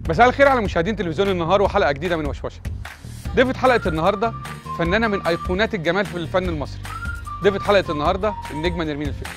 مساء الخير على مشاهدين تلفزيون النهار وحلقه جديده من وشوشه ضيفة حلقه النهارده فنانه من ايقونات الجمال في الفن المصري ضيفة حلقه النهارده النجمه نرمين الفقي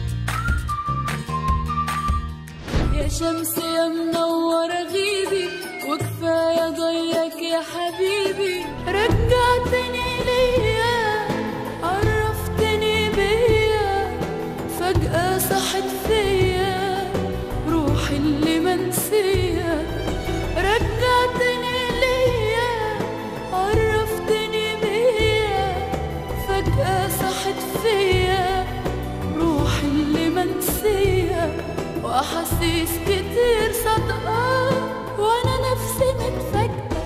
يا شمس يا منورة غيبي وكفاية ضيك يا حبيبي رجعتني ليا عرفتني بيا فجأة صحت فيا روحي اللي منسية رجعتني ليا عرفتني بيا فجأة صحت فيا روحي اللي منسية وأحاسيس كتير صادقة وأنا نفسي متفاجئة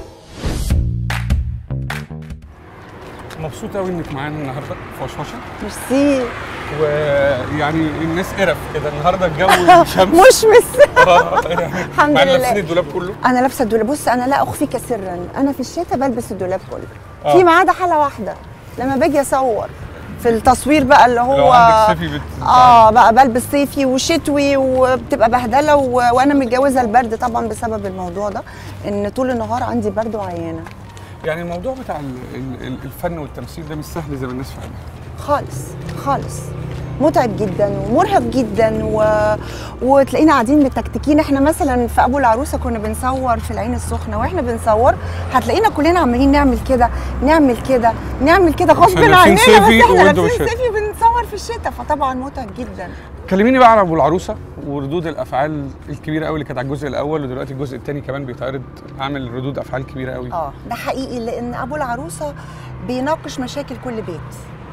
مبسوط قوي انك معانا النهارده في وشوشه ميرسي ويعني الناس قرف كده النهارده الجو شمس مش مس آه، يعني الحمد مع إن لله. لابسين الدولاب كله انا لابسه الدولاب بص انا لا اخفيك سرا انا في الشتاء بلبس الدولاب كله آه. في ما عدا حاله واحده لما باجي اصور في التصوير بقى اللي هو لو عندك صيفي بت... اه بقى بلبس صيفي وشتوي وبتبقى بهدله و... وانا متجوزه البرد طبعا بسبب الموضوع ده ان طول النهار عندي برد وعيانه يعني الموضوع بتاع ال- ال- ال- الفن والتمثيل ده مش سهل زي ما الناس فاهمه خالص خالص متعب جدا ومرهق جدا و... وتلاقينا قاعدين متكتكين احنا مثلا في ابو العروسه كنا بنصور في العين السخنه واحنا بنصور هتلاقينا كلنا عمالين نعمل كده نعمل كده نعمل كده غصب عشان عننا لابسين بس صيفي احنا وانتوا لابسين بالشتا. صيفي وبنصور في الشتاء فطبعا متعب جدا كلميني بقى على ابو العروسه وردود الافعال الكبيره قوي اللي كانت على الجزء الاول ودلوقتي الجزء الثاني كمان بيتعرض عامل ردود افعال كبيره قوي اه ده حقيقي لان ابو العروسه بيناقش مشاكل كل بيت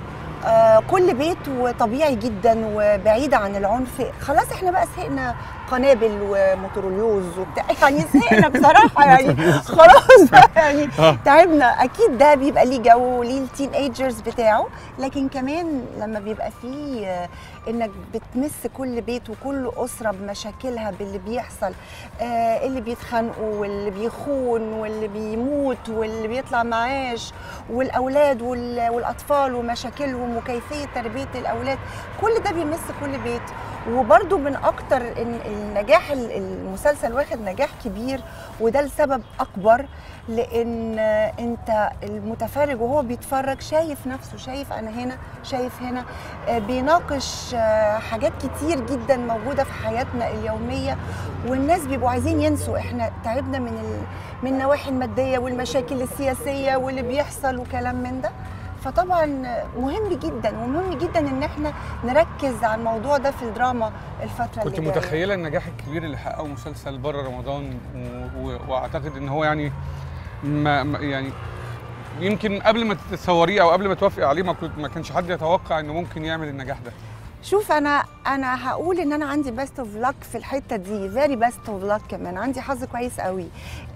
آه كل بيت وطبيعي جدا وبعيد عن العنف خلاص احنا بقى زهقنا قنابل وموتوروليوز وبتاع يعني زهقنا بصراحه يعني خلاص بقى يعني آه. تعبنا اكيد ده بيبقى ليه جو ليه التين ايجرز بتاعه لكن كمان لما بيبقى فيه آه، انك بتمس كل بيت وكل اسره بمشاكلها باللي بيحصل آه اللي بيتخانقوا واللي بيخون واللي بيموت واللي بيطلع معاش والاولاد وال- والاطفال ومشاكلهم وكيفيه تربيه الاولاد كل ده بيمس كل بيت وبرده من اكتر إن النجاح ال- المسلسل واخد نجاح كبير وده لسبب اكبر لان آه، انت المتفرج وهو بيتفرج شايف نفسه شايف انا هنا شايف هنا آه، بيناقش آه، حاجات كتير جدا موجوده في حياتنا اليوميه والناس بيبقوا عايزين ينسوا احنا تعبنا من ال... من النواحي الماديه والمشاكل السياسيه واللي بيحصل وكلام من ده فطبعا مهم جدا ومهم جدا ان احنا نركز على الموضوع ده في الدراما الفتره كنت اللي جايه متخيله النجاح الكبير اللي حققه مسلسل بره رمضان و... و... واعتقد ان هو يعني ما... ما يعني يمكن قبل ما تتصوريه او قبل ما توافقي عليه ما, كنت... ما كانش حد يتوقع انه ممكن يعمل النجاح ده شوف انا انا هقول ان انا عندي بيست اوف لك في الحته دي فيري بيست اوف لك كمان عندي حظ كويس قوي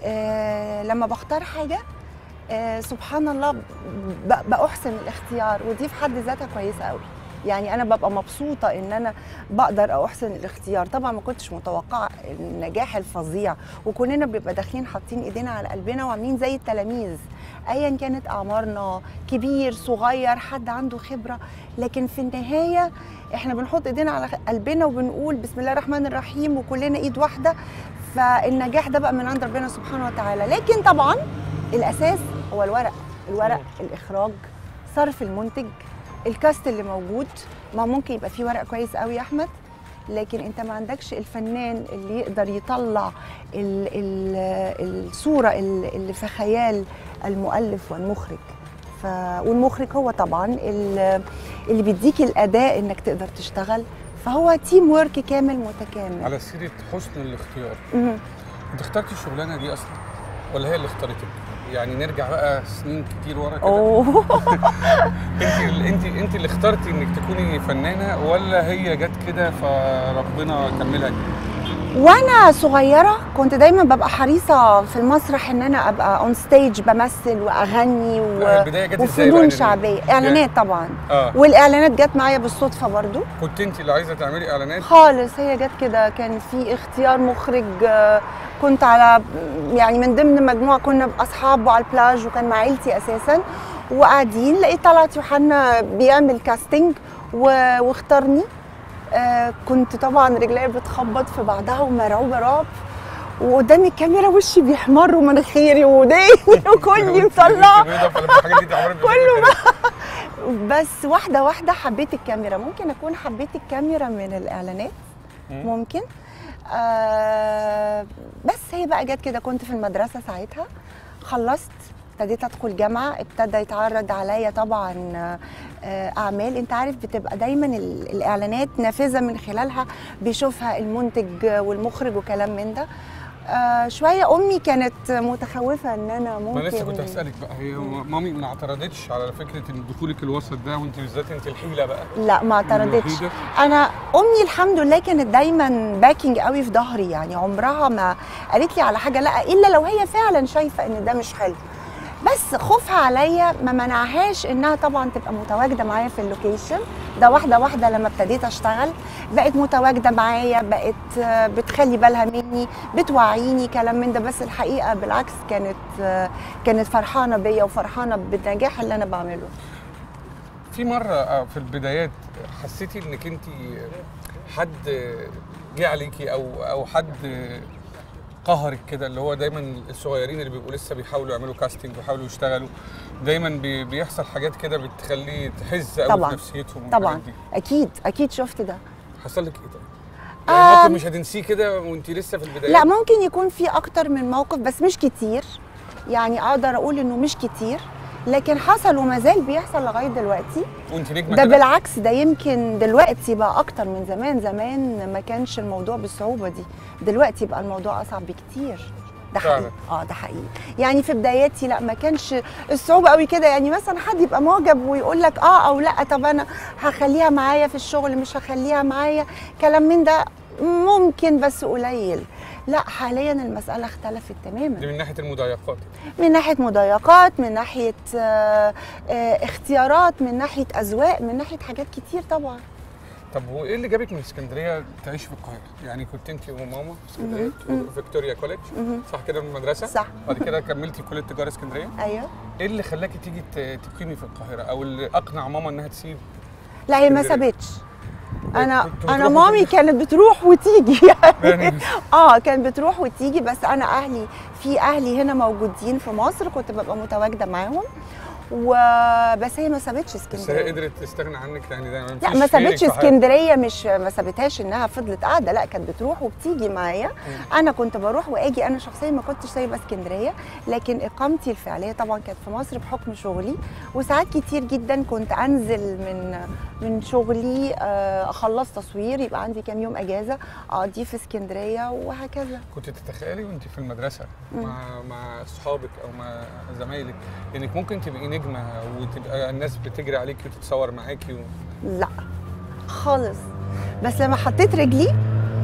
آه لما بختار حاجه آه سبحان الله ب- بأحسن الاختيار ودي في حد ذاتها كويسه قوي يعني انا ببقى مبسوطه ان انا بقدر احسن الاختيار طبعا ما كنتش متوقعه النجاح الفظيع وكلنا بنبقى داخلين حاطين ايدينا على قلبنا وعاملين زي التلاميذ ايا كانت اعمارنا كبير صغير حد عنده خبره لكن في النهايه احنا بنحط ايدينا على قلبنا وبنقول بسم الله الرحمن الرحيم وكلنا ايد واحده فالنجاح ده بقى من عند ربنا سبحانه وتعالى لكن طبعا الاساس هو الورق الورق الاخراج صرف المنتج الكاست اللي موجود ما ممكن يبقى فيه ورق كويس قوي يا احمد لكن انت ما عندكش الفنان اللي يقدر يطلع ال ال الصوره ال- اللي في خيال المؤلف والمخرج ف والمخرج هو طبعا ال- اللي بيديك الاداء انك تقدر تشتغل فهو تيم ورك كامل متكامل على سيره حسن الاختيار مهم. انت اخترتي الشغلانه دي اصلا ولا هي اللي اختارتك يعني نرجع بقى سنين كتير ورا كده اوه انت ال- انت انت اللي اخترتي انك تكوني فنانه ولا هي جت كده فربنا كملها كده؟ وانا صغيره كنت دايما ببقى حريصه في المسرح ان انا ابقى اون ستيج بمثل واغني و... لا، البداية جت ازاي بقى وفنون نرمين؟ شعبيه اعلانات طبعا اه والاعلانات جت معايا بالصدفه برضو كنت انت اللي عايزه تعملي اعلانات خالص هي جت كده كان في اختيار مخرج آه، كنت على يعني من ضمن مجموعه كنا اصحاب على البلاج وكان مع عيلتي اساسا وقاعدين لقيت طلعت يوحنا بيعمل كاستنج و- واختارني آه، كنت طبعا رجلي بتخبط في بعضها ومرعوبه رعب وقدام الكاميرا وشي بيحمر ومناخيري وداني وكلي مطلعه كله بس واحده واحده حبيت الكاميرا ممكن اكون حبيت الكاميرا من الاعلانات مم. ممكن آه بس هي بقى جت كده كنت في المدرسه ساعتها خلصت ابتديت ادخل جامعه ابتدى يتعرض عليا طبعا آه، اعمال انت عارف بتبقى دايما ال- الاعلانات نافذه من خلالها بيشوفها المنتج والمخرج وكلام من ده آه شويه امي كانت متخوفه ان انا ما ممكن لسه كنت هسألك بقى هي مامي ما اعترضتش على فكرة ان دخولك الوسط ده وانت بالذات انت الحيلة بقى لا ما اعترضتش الوحيدة؟ انا امي الحمد لله كانت دايما باكينج قوي في ظهري يعني عمرها ما قالت لي على حاجه لا الا لو هي فعلا شايفه ان ده مش حلو بس خوفها عليا ما منعهاش انها طبعا تبقى متواجده معايا في اللوكيشن ده واحده واحده لما ابتديت اشتغل بقت متواجده معايا بقت آه، بتخلي بالها مني بتوعيني كلام من ده بس الحقيقه بالعكس كانت آه، كانت فرحانه بيا وفرحانه بالنجاح اللي انا بعمله في مرة آه، في البدايات حسيتي انك انت حد جه عليكي او او حد قهرك كده اللي هو دايما الصغيرين اللي بيبقوا لسه بيحاولوا يعملوا كاستنج ويحاولوا يشتغلوا دايما بي- بيحصل حاجات كده بتخليه تحز قوي طبعاً. في نفسيتهم طبعا والحاجات دي اكيد اكيد شفت ده حصل لك ايه طيب؟ يعني موقف آم، مش هتنسيه كده وانت لسه في البدايات لا ممكن يكون في اكتر من موقف بس مش كتير يعني اقدر اقول انه مش كتير لكن حصل وما زال بيحصل لغايه دلوقتي وانت نجمه ده كده بالعكس ده يمكن دلوقتي بقى اكتر من زمان زمان ما كانش الموضوع بالصعوبه دي دلوقتي بقى الموضوع اصعب بكتير ده فعلا. حقيقي اه ده حقيقي يعني في بداياتي لا ما كانش الصعوبه قوي كده يعني مثلا حد يبقى معجب ويقول لك اه او لا طب انا هخليها معايا في الشغل مش هخليها معايا كلام من ده ممكن بس قليل لا حاليا المساله اختلفت تماما دي من ناحيه المضايقات من ناحيه مضايقات من ناحيه آه، آه، اختيارات من ناحيه اذواق من ناحيه حاجات كتير طبعا طب وايه اللي جابك من اسكندريه تعيش في القاهره؟ يعني كنت انت وماما في اسكندريه مهم. فيكتوريا كوليدج مهم. صح كده من المدرسه؟ صح. بعد كده كملتي كليه تجاره اسكندريه ايوه ايه اللي خلاكي تيجي ت- تقيمي في القاهره او اللي اقنع ماما انها تسيب لا هي ما اسكندرية. سابتش انا كنت انا بتروح مامي وتيجي؟ كانت بتروح وتيجي يعني يعني اه كانت بتروح وتيجي بس انا اهلي في اهلي هنا موجودين في مصر كنت ببقى متواجده معاهم وبس هي ما سابتش بس هي اسكندريه قدرت تستغنى عنك يعني ده لا مفيش ما غيرك سابتش في حياتك. اسكندريه مش ما سابتهاش انها فضلت قاعده لا كانت بتروح وبتيجي معايا انا كنت بروح واجي انا شخصيا ما كنتش سايبه اسكندريه لكن اقامتي الفعليه طبعا كانت في مصر بحكم شغلي وساعات كتير جدا كنت انزل من من شغلي آه، اخلص تصوير يبقى عندي كام يوم اجازه اقضيه في اسكندريه وهكذا كنت تتخيلي وانت في المدرسه مع مع اصحابك او مع زمايلك انك ممكن تبقي نجمه وتبقى الناس بتجري عليكي وتتصور معاكي و... لا خالص بس لما حطيت رجلي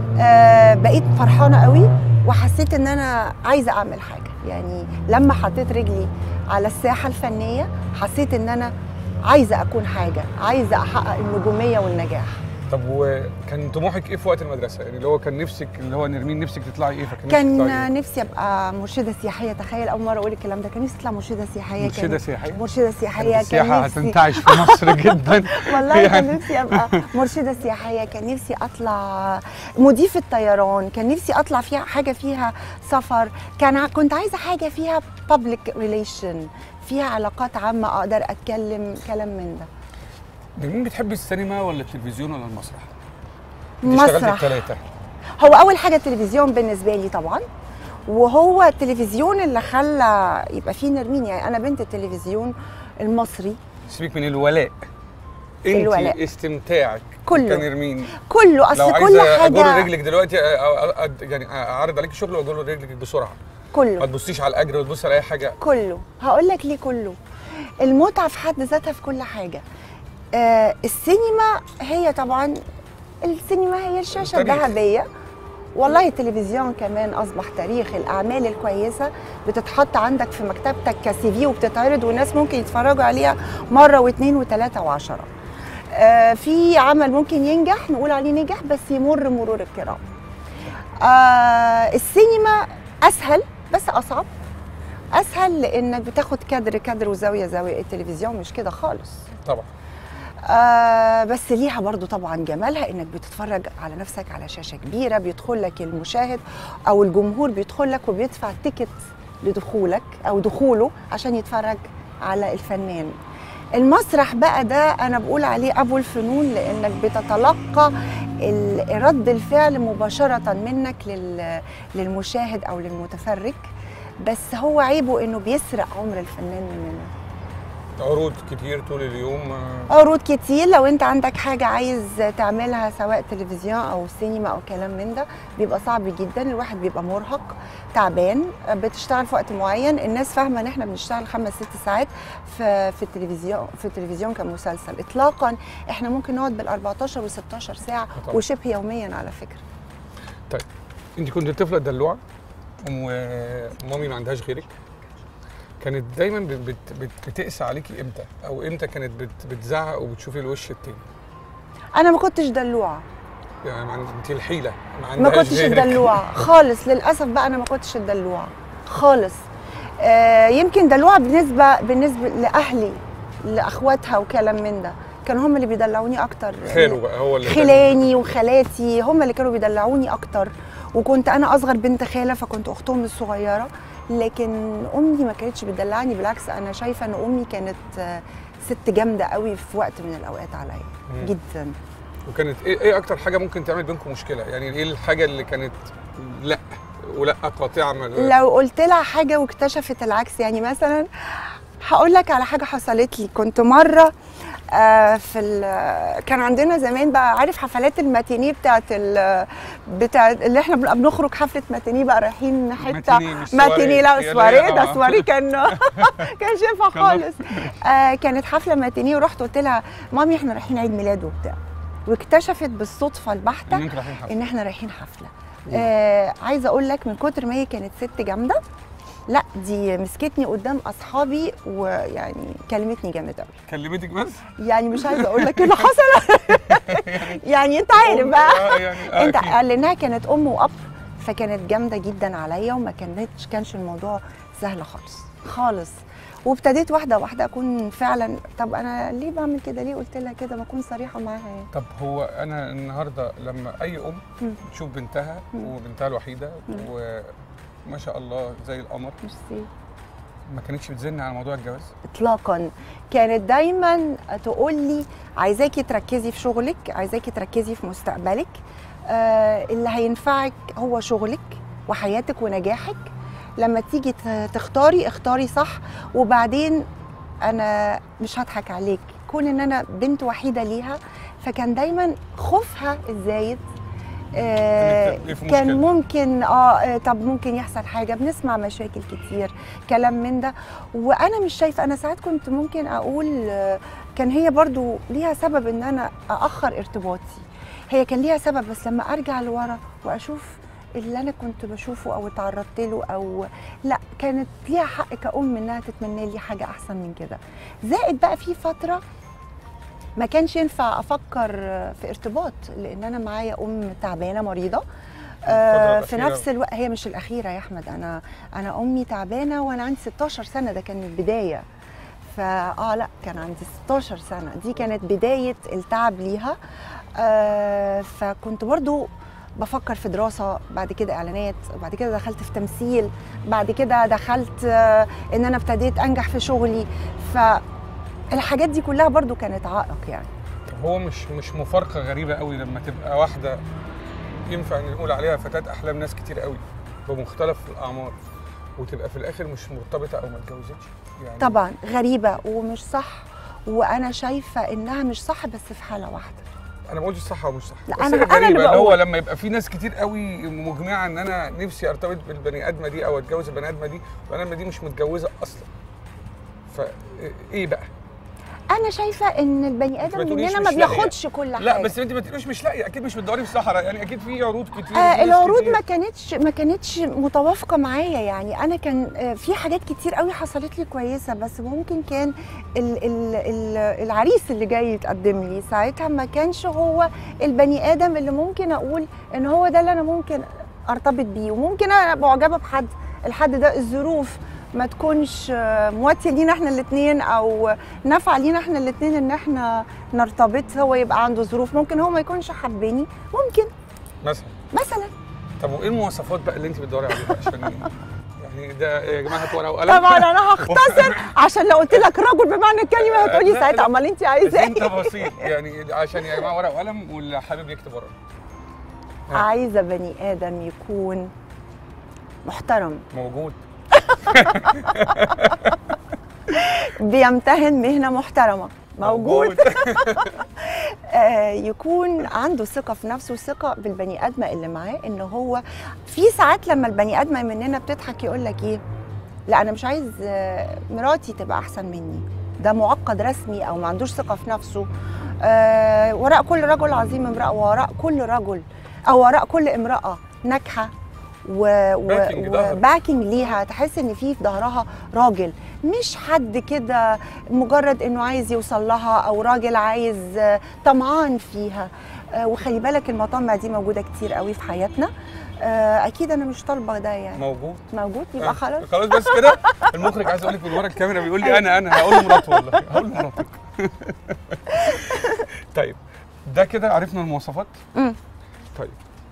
آه بقيت فرحانه قوي وحسيت ان انا عايزه اعمل حاجه يعني لما حطيت رجلي على الساحه الفنيه حسيت ان انا عايزه اكون حاجه عايزه احقق النجوميه والنجاح طب وكان طموحك ايه في وقت المدرسه؟ يعني اللي هو كان نفسك اللي هو نرمين نفسك تطلعي ايه فكان نفسك تطلعي كان إيه؟ نفسي ابقى مرشده سياحيه تخيل اول مره اقول الكلام ده كان نفسي اطلع مرشده سياحيه مرشدة كان سياحية؟ مرشده سياحيه كان السياحه نفسي هتنتعش في مصر جدا والله كان يعني نفسي ابقى مرشده سياحيه كان نفسي اطلع مضيفه طيران كان نفسي اطلع فيها حاجه فيها سفر كان ع- كنت عايزه حاجه فيها public relation فيها علاقات عامه اقدر اتكلم كلام من ده نرمين بتحبي السينما ولا التلفزيون ولا المسرح؟ انت اشتغلتي مسرح الثلاثه هو اول حاجه التلفزيون بالنسبه لي طبعا وهو التلفزيون اللي خلى يبقى فيه نرمين يعني انا بنت التلفزيون المصري سيبك من الولاء انت الولاء. استمتاعك كله. كنرمين كله لو اصل كل عايزه اجر حاجه رجلك دلوقتي أ- أ- أ- يعني اعرض عليك شغل واجر رجلك بسرعه ما كله تبصيش على الاجر وتبصي على اي حاجه كله هقول لك ليه كله المتعه في حد ذاتها في كل حاجه آه السينما هي طبعا السينما هي الشاشه التاريخ. الذهبيه والله التلفزيون كمان اصبح تاريخ الاعمال الكويسه بتتحط عندك في مكتبتك كسي في وبتتعرض والناس ممكن يتفرجوا عليها مره واثنين وثلاثه وعشره آه في عمل ممكن ينجح نقول عليه نجح بس يمر مرور الكرام آه السينما اسهل بس اصعب اسهل لانك بتاخد كادر كادر وزاويه زاويه التلفزيون مش كده خالص طبعا آه بس ليها برضو طبعا جمالها انك بتتفرج على نفسك على شاشه كبيره بيدخل لك المشاهد او الجمهور بيدخل لك وبيدفع تيكت لدخولك او دخوله عشان يتفرج على الفنان المسرح بقى ده انا بقول عليه ابو الفنون لانك بتتلقى ال- رد الفعل مباشره منك لل- للمشاهد او للمتفرج بس هو عيبه انه بيسرق عمر الفنان مننا عروض كتير طول اليوم آه، عروض كتير لو انت عندك حاجة عايز تعملها سواء تلفزيون او سينما او كلام من ده بيبقى صعب جدا الواحد بيبقى مرهق تعبان بتشتغل في وقت معين الناس فاهمة ان احنا بنشتغل خمس ست ساعات في في التلفزيون في التلفزيون كمسلسل اطلاقا احنا ممكن نقعد بال 14 و 16 ساعة طبعا. وشبه يوميا على فكرة طيب انت كنت طفله دلوعه ومامي ما عندهاش غيرك كانت دايما بت بت بت بتقسى عليكي امتى او امتى كانت بت بتزعق وبتشوفي الوش التاني انا ما كنتش دلوعة يعني ما عند- انت الحيله ما ما عندهاش كنتش غيرك. الدلوعه خالص للاسف بقى انا ما كنتش الدلوعه خالص آه يمكن دلوعه بالنسبه بالنسبه لاهلي لاخواتها وكلام من ده كانوا هم اللي بيدلعوني اكتر خاله بقى هو اللي خلاني وخالاتي هم اللي كانوا بيدلعوني اكتر وكنت انا اصغر بنت خاله فكنت اختهم الصغيره لكن امي ما كانتش بتدلعني بالعكس انا شايفه ان امي كانت آه، ست جامده قوي في وقت من الاوقات عليا مم. جدا وكانت ايه ايه اكتر حاجه ممكن تعمل بينكم مشكله يعني ايه الحاجه اللي كانت لا ولا قاطعه ما لو قلت لها حاجه واكتشفت العكس يعني مثلا هقول لك على حاجه حصلت لي كنت مره آه في ال- كان عندنا زمان بقى عارف حفلات الماتينيه بتاعت ال بتاع اللي احنا بنبقى بنخرج حفله ماتينيه بقى رايحين حته ماتينيه مش سواري. ماتينيه لا يا سواري لا، ده آه. سواري كان كان شايفها كان خالص آه كانت حفله ماتينيه ورحت قلت لها مامي احنا رايحين عيد ميلاد وبتاع واكتشفت بالصدفه البحته ان انتوا رايحين حفله ان احنا رايحين حفله آه عايزه اقول لك من كتر ما هي كانت ست جامده لا دي مسكتني قدام اصحابي ويعني كلمتني جامد قوي كلمتك بس يعني مش عايزه اقول لك ايه اللي حصل يعني انت عارف بقى آه، يعني آه، انت أكيد. لانها كانت ام واب فكانت جامده جدا عليا وما كانتش كانش الموضوع سهل خالص خالص وابتديت واحده واحده اكون فعلا طب انا ليه بعمل كده ليه قلت لها كده ما اكون صريحه معاها يعني طب هو انا النهارده لما اي ام مم. تشوف بنتها مم. وبنتها الوحيده مم. وما شاء الله زي القمر ميرسي ما كانتش بتزن على موضوع الجواز اطلاقا كانت دايما تقول لي عايزاكي تركزي في شغلك عايزاكي تركزي في مستقبلك آه اللي هينفعك هو شغلك وحياتك ونجاحك لما تيجي ت- تختاري اختاري صح وبعدين انا مش هضحك عليك كون ان انا بنت وحيده ليها فكان دايما خوفها الزايد آه إنك تبقي في كان مشكلة. ممكن اه آه، طب ممكن يحصل حاجه بنسمع مشاكل كتير كلام من ده وانا مش شايفه انا ساعات كنت ممكن اقول آه، كان هي برضو ليها سبب ان انا ااخر ارتباطي هي كان ليها سبب بس لما ارجع لورا واشوف اللي انا كنت بشوفه او اتعرضت له او لا كانت ليها حق كأم انها تتمنى لي حاجه احسن من كده زائد بقى في فتره ما كانش ينفع افكر في ارتباط لان انا معايا ام تعبانه مريضه آه، في الأخيرة. نفس الوقت هي مش الاخيره يا احمد انا انا امي تعبانه وانا عندي 16 سنه ده كان البدايه فاه لا كان عندي 16 سنه دي كانت بدايه التعب ليها آه فكنت برضو بفكر في دراسه بعد كده اعلانات بعد كده دخلت في تمثيل بعد كده دخلت آه ان انا ابتديت انجح في شغلي فالحاجات دي كلها برضو كانت عائق يعني طب هو مش مش مفارقه غريبه قوي لما تبقى واحده ينفع نقول عليها فتاه احلام ناس كتير قوي بمختلف الاعمار وتبقى في الاخر مش مرتبطه او ما اتجوزتش يعني طبعا غريبه ومش صح وانا شايفه انها مش صح بس في حاله واحده انا ما قلتش صح او مش صح لا، بس أنا- هي أنا اللي غريبة اللي هو بقول. لما يبقى في ناس كتير قوي مجمعه ان انا نفسي ارتبط بالبني ادمه دي او اتجوز البني ادمه دي والبني ادمه دي مش متجوزه اصلا فايه بقى انا شايفه ان البني ادم ما تقوليش مننا ما مش لاقية. بياخدش كل حاجه لا بس انت ما تقوليش مش لاقي اكيد مش بتدوري في الصحراء يعني اكيد في عروض كتير آه وناس العروض كتير. ما كانتش ما كانتش متوافقه معايا يعني انا كان آه في حاجات كتير قوي حصلت لي كويسه بس ممكن كان ال ال ال العريس اللي جاي يتقدم لي ساعتها ما كانش هو البني ادم اللي ممكن اقول ان هو ده اللي انا ممكن ارتبط بيه وممكن انا ابقى معجبه بحد الحد ده الظروف ما تكونش آه، مواتيه لينا احنا الاثنين او نافعه لينا احنا الاثنين ان احنا نرتبط هو يبقى عنده ظروف ممكن هو ما يكونش حباني ممكن مثلا مثلا طب وايه المواصفات بقى اللي انت بتدوري عليها عشان يعني ده يا جماعه هات ورقه وقلم طبعا انا هختصر عشان لو قلت لك رجل بمعنى الكلمه هتقولي لا، ساعتها لا. امال انت عايزه انت ايه بسيط يعني عشان يا جماعه ورقه وقلم واللي حابب يكتب ورقه عايزه بني ادم يكون محترم موجود بيمتهن مهنه محترمه موجود آه، يكون عنده ثقه في نفسه وثقه بالبني ادمه اللي معاه ان هو في ساعات لما البني ادمه مننا بتضحك يقول لك ايه لا انا مش عايز آه، مراتي تبقى احسن مني ده معقد رسمي او ما عندوش ثقه في نفسه آه، وراء كل رجل عظيم امراه وراء كل رجل او وراء كل امراه ناجحه و... باكينج و... ظهر. وباكينج ليها تحس ان في في ظهرها راجل مش حد كده مجرد انه عايز يوصل لها او راجل عايز آه، طمعان فيها آه، وخلي بالك المطامع دي موجوده كتير قوي في حياتنا آه، اكيد انا مش طالبه ده يعني موجود موجود يبقى آه، خلاص خلاص بس كده المخرج عايز اقول لك من ورا الكاميرا بيقول لي انا انا هقول لمراته والله هقول لمراتك طيب ده كده عرفنا المواصفات مم. طيب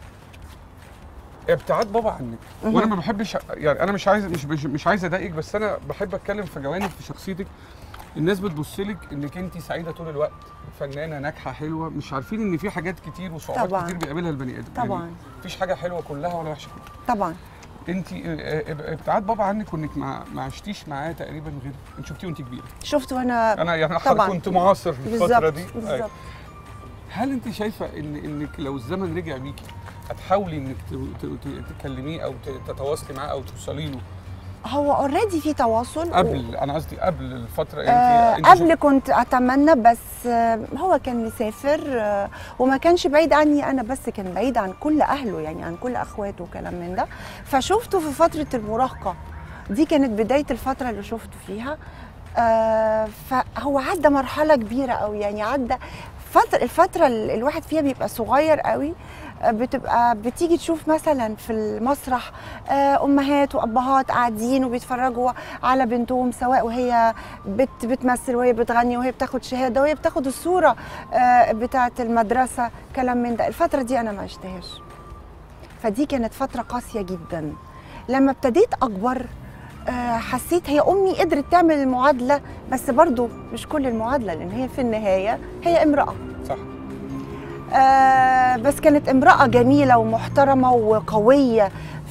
ابتعاد بابا عنك وانا ما بحبش يعني انا مش عايز مش مش, مش عايز اضايقك بس انا بحب اتكلم في جوانب في شخصيتك الناس بتبص لك انك انت سعيده طول الوقت فنانه ناجحه حلوه مش عارفين ان في حاجات كتير وصعوبات طبعاً. كتير بيقابلها البني ادم طبعاً. يعني مفيش حاجه حلوه كلها ولا وحشه كلها طبعا انت ابتعاد بابا عنك وانك ما ما عشتيش معاه تقريبا غير انت شفتيه وانت كبيره شفت وانا انا يعني طبعاً. حضرتك كنت معاصر في الفتره بالظبط دي أيوة. بالظبط هل انت شايفه ان انك لو الزمن رجع بيكي هتحاولي انك ت- ت- ت- تكلميه او ت- تتواصلي معاه او توصلي له هو اوريدي في تواصل قبل انا قصدي قبل الفتره انت آه انت قبل كنت اتمنى بس آه هو كان مسافر آه وما كانش بعيد عني انا بس كان بعيد عن كل اهله يعني عن كل اخواته وكلام من ده فشفته في فتره المراهقه دي كانت بدايه الفتره اللي شفته فيها آه فهو عدى مرحله كبيره قوي يعني عدى فترة الفترة اللي الواحد فيها بيبقى صغير قوي آه، بتبقى بتيجي تشوف مثلا في المسرح آه، امهات وابهات قاعدين وبيتفرجوا على بنتهم سواء وهي بت بتمثل وهي بتغني وهي بتاخد شهاده وهي بتاخد الصوره آه، بتاعه المدرسه كلام من ده الفتره دي انا ما عشتهاش فدي كانت فتره قاسيه جدا لما ابتديت اكبر آه، حسيت هي امي قدرت تعمل المعادله بس برضو مش كل المعادله لان هي في النهايه هي امراه صح آه بس كانت امرأة جميلة ومحترمة وقوية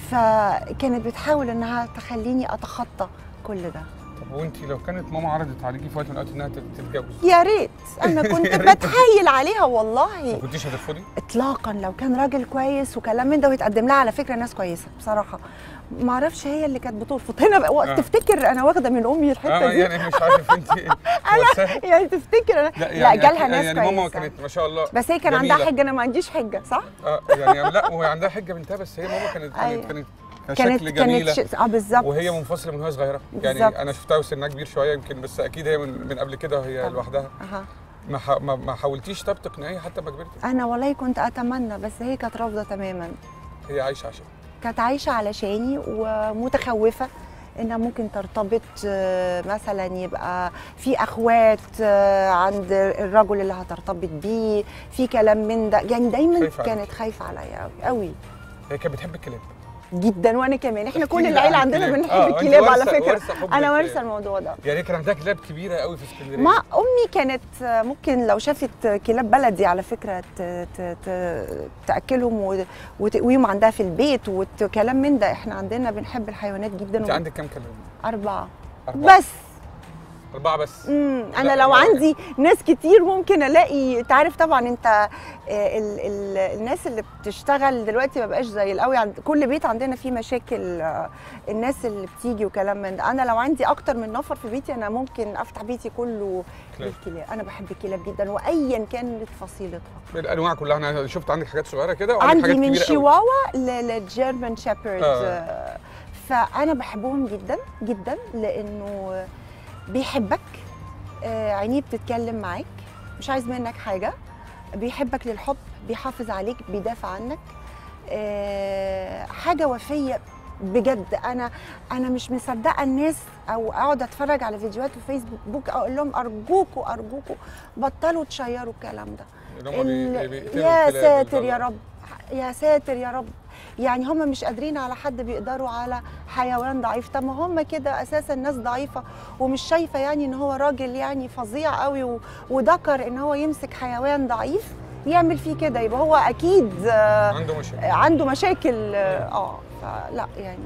فكانت بتحاول انها تخليني اتخطى كل ده طب وانت لو كانت ماما عرضت عليكي في وقت من الاوقات انها تت- تتجوز يا ريت انا كنت يا ريت. بتحايل عليها ما والله كنتيش هترفضي؟ اطلاقا لو كان راجل كويس وكلام من ده ويتقدم لها على فكره ناس كويسه بصراحه ما اعرفش هي اللي كانت بترفض هنا بقى وقت آه. تفتكر انا واخده من امي الحته اه دي يعني مش عارف انت توسعي يعني تفتكر انا لا, يعني جالها ناس يعني كويسه ماما كانت ما شاء الله بس هي كان جميلة. عندها حجه انا ما عنديش حجه صح اه يعني لا وهي عندها حجه بنتها بس هي ماما كانت أيوة. كانت كانت كانت شكل جميله كانت ش... اه بالظبط وهي منفصله من وهي صغيره بالظبط. يعني انا شفتها وسنها كبير شويه يمكن بس اكيد هي من, من قبل كده وهي طبعا. لوحدها أها. ما, ح... ما, ما حاولتيش طب تقنعيها حتى ما كبرتي انا والله كنت اتمنى بس هي كانت رافضه تماما هي عايشه عشان كانت عايشه علشاني ومتخوفه انها ممكن ترتبط آه، مثلا يبقى في اخوات آه، عند الرجل اللي هترتبط بيه في كلام من ده يعني دايما خايفة عليك. كانت خايفه عليا قوي قوي هي كانت بتحب الكلاب جدا وانا كمان احنا احكي كل لي العيله بقى عن عندنا الكلاب. بنحب آه، أنت الكلاب على وارثة- فكره وارثة حب انا الكلاب. وارثه الموضوع ده يعني هي كان عندها كلاب كبيره قوي في اسكندريه ما امي كانت آه، ممكن لو شافت كلاب بلدي على فكره ت... ت... ت... تاكلهم و... وتقويهم عندها في البيت وكلام من ده احنا عندنا بنحب الحيوانات جدا انت و... عندك كام كلب؟ اربعه أربعة بس أربعة بس امم لا، انا لو لا. عندي ناس كتير ممكن الاقي انت عارف طبعا انت آه، ال ال الناس اللي بتشتغل دلوقتي ما بقاش زي الاول عند كل بيت عندنا فيه مشاكل آه، الناس اللي بتيجي وكلام من ده انا لو عندي اكتر من نفر في بيتي انا ممكن افتح بيتي كله كلاب. للكلاب انا بحب الكلاب جدا وايا كانت فصيلتها الانواع كلها انا شفت عندك حاجات صغيره كده وعندك عندي حاجات من كبيره قوي شيواوا للجيرمان شيبرد آه. فانا بحبهم جدا جدا لانه بيحبك آه، عينيه بتتكلم معاك مش عايز منك حاجه بيحبك للحب بيحافظ عليك بيدافع عنك آه، حاجه وفيه بجد انا انا مش مصدقه الناس او اقعد اتفرج على فيديوهات في فيسبوك اقول لهم ارجوكوا ارجوكوا بطلوا تشيروا الكلام ده اللي هما بي- ال- بيقتلوا يا الكلاب ساتر اللي يا طالعة. رب يا ساتر يا رب يعني هم مش قادرين على حد بيقدروا على حيوان ضعيف طب ما هم كده اساسا ناس ضعيفه ومش شايفه يعني ان هو راجل يعني فظيع قوي و- وذكر ان هو يمسك حيوان ضعيف يعمل فيه كده يبقى هو اكيد آه، عنده مشاكل عنده مشاكل اه آه، فلا يعني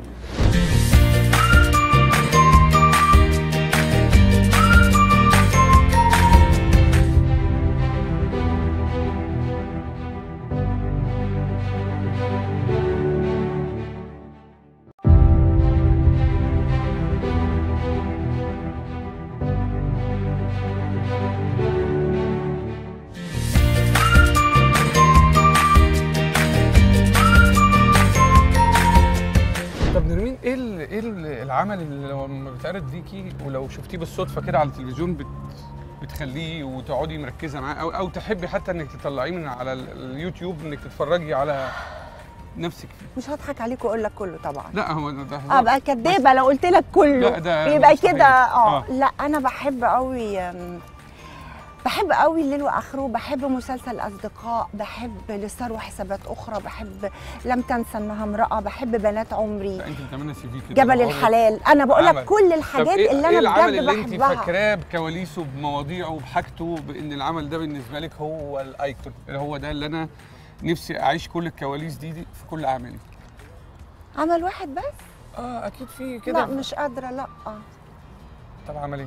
طب نرمين ايه ال- ايه ال- العمل اللي لما بيتعرض ليكي ولو شفتيه بالصدفه كده على التلفزيون بت بتخليه وتقعدي مركزه معاه او او تحبي حتى انك تطلعيه من على ال- اليوتيوب انك تتفرجي على نفسك فيه مش هضحك عليك واقول لك كله طبعا لا هو ده, ده هزار. ابقى كدابه لو قلت لك كله لا، ده يبقى مستحيل. كده اه آه. لا انا بحب قوي أم، بحب قوي الليل واخره بحب مسلسل الاصدقاء بحب للثروه حسابات اخرى بحب لم تنسى انها امراه بحب بنات عمري لا، انت بتعملي سي في كده جبل عمرك- الحلال انا بقول لك عمل. كل طب الحاجات إيه اللي إيه انا العمل بجد اللي انت بحبها فاكراه بكواليسه بمواضيعه بحاجته بان العمل ده بالنسبه لك هو الايكون اللي هو ده اللي انا نفسي اعيش كل الكواليس دي, دي في كل اعمالي عمل واحد بس اه اكيد في لا كده مش قادره لا طب عمل ايه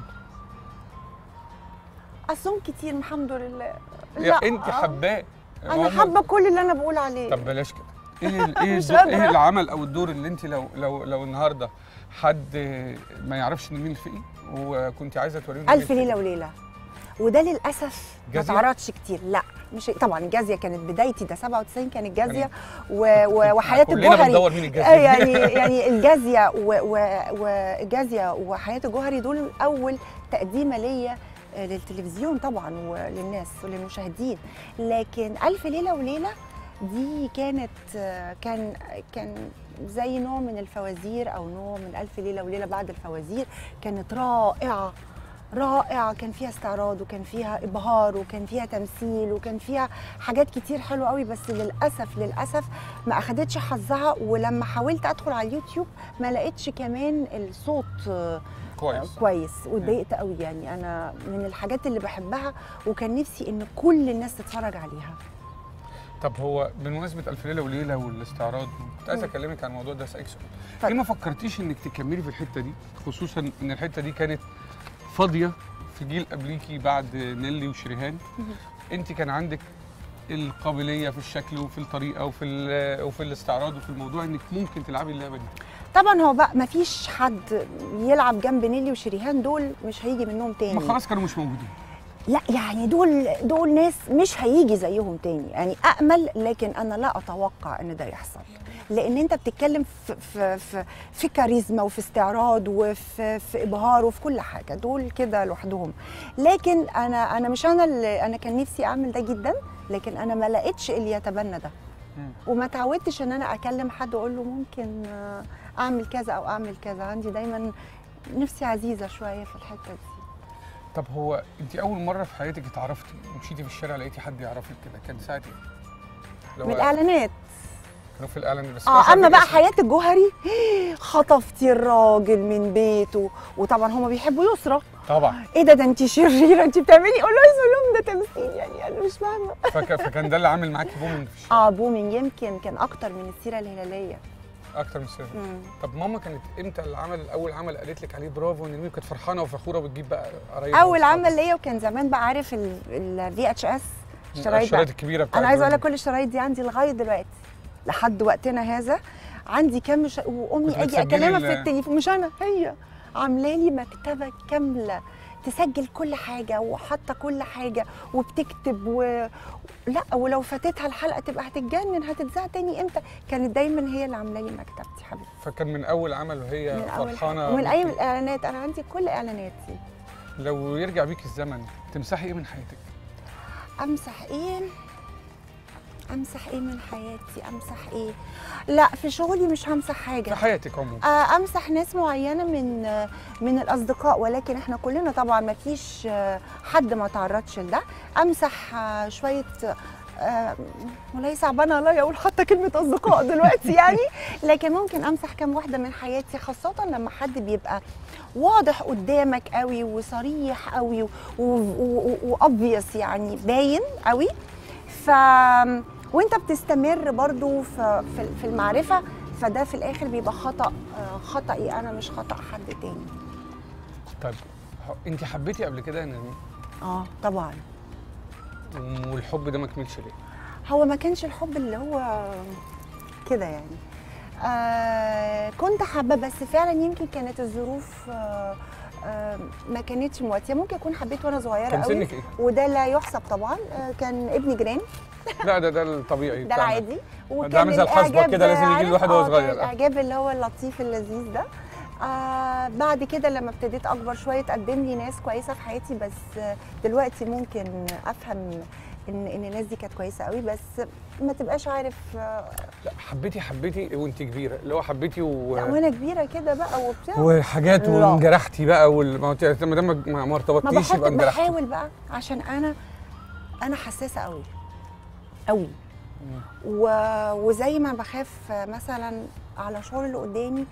اصوم كتير الحمد لله يا لا انت حباه انا هم- حابه كل اللي انا بقول عليه طب بلاش كده ايه ال- ايه مش الدور- قادرة. ايه العمل او الدور اللي انت لو لو لو النهارده حد ما يعرفش نميل في ايه وكنت عايزه توريه نميل ألف في إيه؟ ليلة وليلة وده للأسف ما جازية؟ اتعرضش كتير لا مش طبعا الجازية كانت بدايتي ده 97 كانت جازية يعني و... و... وحياة كلنا الجوهري بندور مين آه، الجازية يعني يعني الجازية و... و... وجازية وحياة الجوهري دول أول تقديمة ليا آه، للتلفزيون طبعا وللناس وللمشاهدين لكن ألف ليلة وليلة دي كانت آه، كان كان زي نوع من الفوازير او نوع من الف ليله وليله بعد الفوازير كانت رائعه رائعه كان فيها استعراض وكان فيها ابهار وكان فيها تمثيل وكان فيها حاجات كتير حلوه قوي بس للاسف للاسف ما اخدتش حظها ولما حاولت ادخل على اليوتيوب ما لقيتش كمان الصوت آه، كويس كويس واتضايقت قوي يعني انا من الحاجات اللي بحبها وكان نفسي ان كل الناس تتفرج عليها طب هو بمناسبه الف ليله وليله والاستعراض كنت عايز مم. اكلمك عن الموضوع ده اسالك سؤال اتفضل. ليه ما فكرتيش انك تكملي في الحته دي خصوصا ان الحته دي كانت فاضيه في جيل قبليكي بعد نيلي وشريهان مم. انت كان عندك القابليه في الشكل وفي الطريقه وفي ال- وفي الاستعراض وفي الموضوع انك ممكن تلعبي اللعبه دي طبعا هو بقى ما فيش حد يلعب جنب نيلي وشريهان دول مش هيجي منهم تاني ما خلاص كانوا مش موجودين لا يعني دول دول ناس مش هيجي زيهم تاني يعني امل لكن انا لا اتوقع ان ده يحصل لان انت بتتكلم في في في, في كاريزما وفي استعراض وفي في ابهار وفي كل حاجه دول كده لوحدهم لكن انا انا مش انا اللي انا كان نفسي اعمل ده جدا لكن انا ما لقيتش اللي يتبنى ده مم. وما تعودتش ان انا اكلم حد واقول له ممكن آه، اعمل كذا او اعمل كذا عندي دايما نفسي عزيزه شويه في الحته دي طب هو انت اول مره في حياتك اتعرفتي ومشيتي في الشارع لقيتي حد يعرفك كده كان ساعه ايه؟ لو من الاعلانات كانوا في الاعلان بس اه كانش اما عارفين بقى اسمك. حياه الجوهري خطفتي الراجل من بيته وطبعا هما بيحبوا يسرى طبعا ايه ده ده انت شريره انت بتعملي قول لهم ده تمثيل يعني انا مش فاهمه فك... فكان ده اللي عامل معاكي بومينج في الشارع اه بومينج يمكن كان اكتر من السيره الهلاليه اكتر من السيرة مم. طب ماما كانت امتى العمل اول عمل قالت لك عليه برافو ان كانت فرحانه وفخوره وبتجيب بقى قرايبها اول وأصحابها؟ عمل ليا وكان زمان بقى عارف الفي اتش اس الشرايط الشرايط بقى. الكبيره بتاعت انا عايزه اقول زمان. لك كل الشرايط دي عندي لغايه دلوقتي لحد وقتنا هذا عندي كم ش... وامي كنت اجي بتسجلي اكلمها ال- في التليفون مش انا هي عامله لي مكتبه كامله تسجل كل حاجه وحاطه كل حاجه وبتكتب و... لا ولو فاتتها الحلقه تبقى هتتجنن هتتذاع تاني امتى كانت دايما هي اللي عامله لي مكتبتي حبيبتي فكان من اول عمل وهي من اول فرحانه ومن ايام بيكي. الاعلانات انا عندي كل اعلاناتي لو يرجع بيك الزمن تمسحي ايه من حياتك امسح ايه امسح ايه من حياتي امسح ايه لا في شغلي مش همسح حاجه في حياتك عموما آه، امسح ناس معينه من آه، من الاصدقاء ولكن احنا كلنا طبعا ما فيش آه، حد ما تعرضش لده امسح آه، شويه آه، والله صعبانه عليا اقول حتى كلمه اصدقاء دلوقتي يعني لكن ممكن امسح كام واحده من حياتي خاصه لما حد بيبقى واضح قدامك قوي وصريح قوي وابيس يعني باين قوي ف وانت بتستمر برضو في في- في المعرفه فده في الاخر بيبقى خطا آه، خطأي انا مش خطأ حد تاني طيب انت حبيتي قبل كده يا نرمين اه طبعا والحب ده ما كملش ليه؟ هو ما كانش الحب اللي هو كده يعني آه كنت حابه بس فعلا يمكن كانت الظروف آه آه ما كانتش مواتيه ممكن اكون حبيت وانا صغيره كان قوي سنك ايه؟ وده لا يحسب طبعا آه كان ابني جيران لا ده ده الطبيعي ده بتاعنا. العادي وكان عامل زي الحصبة الإعجاب كده، لازم يجي عارف؟ الواحد وهو آه، كان صغير. الاعجاب اللي هو اللطيف اللذيذ ده آه بعد كده لما ابتديت اكبر شويه تقدم لي ناس كويسه في حياتي بس آه، دلوقتي ممكن افهم ان ان الناس دي كانت كويسه قوي بس ما تبقاش عارف آه، لا حبيتي حبيتي وانت كبيره اللي هو حبيتي و... لا وانا كبيره كده بقى وبتاع وحاجات لا. وانجرحتي بقى وال... ما انت ما دام ما- ما ما ارتبطتيش بحط يبقى انجرحتي بحاول بقى عشان انا انا حساسه قوي قوي و... وزي ما بخاف مثلا على شعور اللي قدامي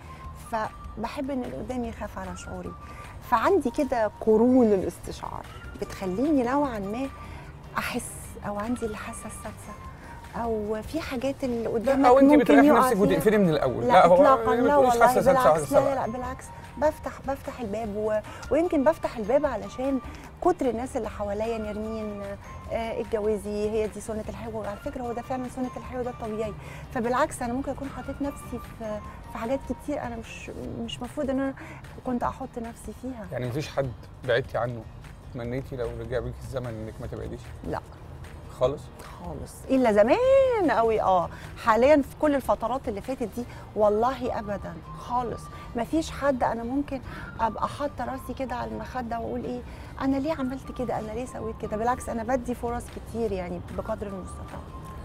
فبحب ان اللي قدامي يخاف على شعوري فعندي كده قرون الاستشعار بتخليني نوعا ما احس او عندي الحاسه السادسه او في حاجات اللي قدامك او انت ممكن بتريحي يقع نفسك فيها. وتقفلي من الاول لا, هو اطلاقا ما لا تقوليش والله حاسة سادسة بالعكس وحاسة لا لا سابعة. لا بالعكس بفتح بفتح الباب و... ويمكن بفتح الباب علشان كتر الناس اللي حواليا نرمين آه، اتجوزي هي دي سنه الحياه وعلى فكره هو ده فعلا سنه الحياه وده الطبيعي فبالعكس انا ممكن اكون حطيت نفسي في في حاجات كتير انا مش مش مفروض ان انا كنت احط نفسي فيها يعني مفيش حد بعدتي عنه تمنيتي لو رجع بيك الزمن انك ما تبعديش لا خالص خالص الا زمان قوي اه حاليا في كل الفترات اللي فاتت دي والله ابدا خالص مفيش حد انا ممكن ابقى حاطه راسي كده على المخده واقول ايه انا ليه عملت كده انا ليه سويت كده بالعكس انا بدي فرص كتير يعني بقدر المستطاع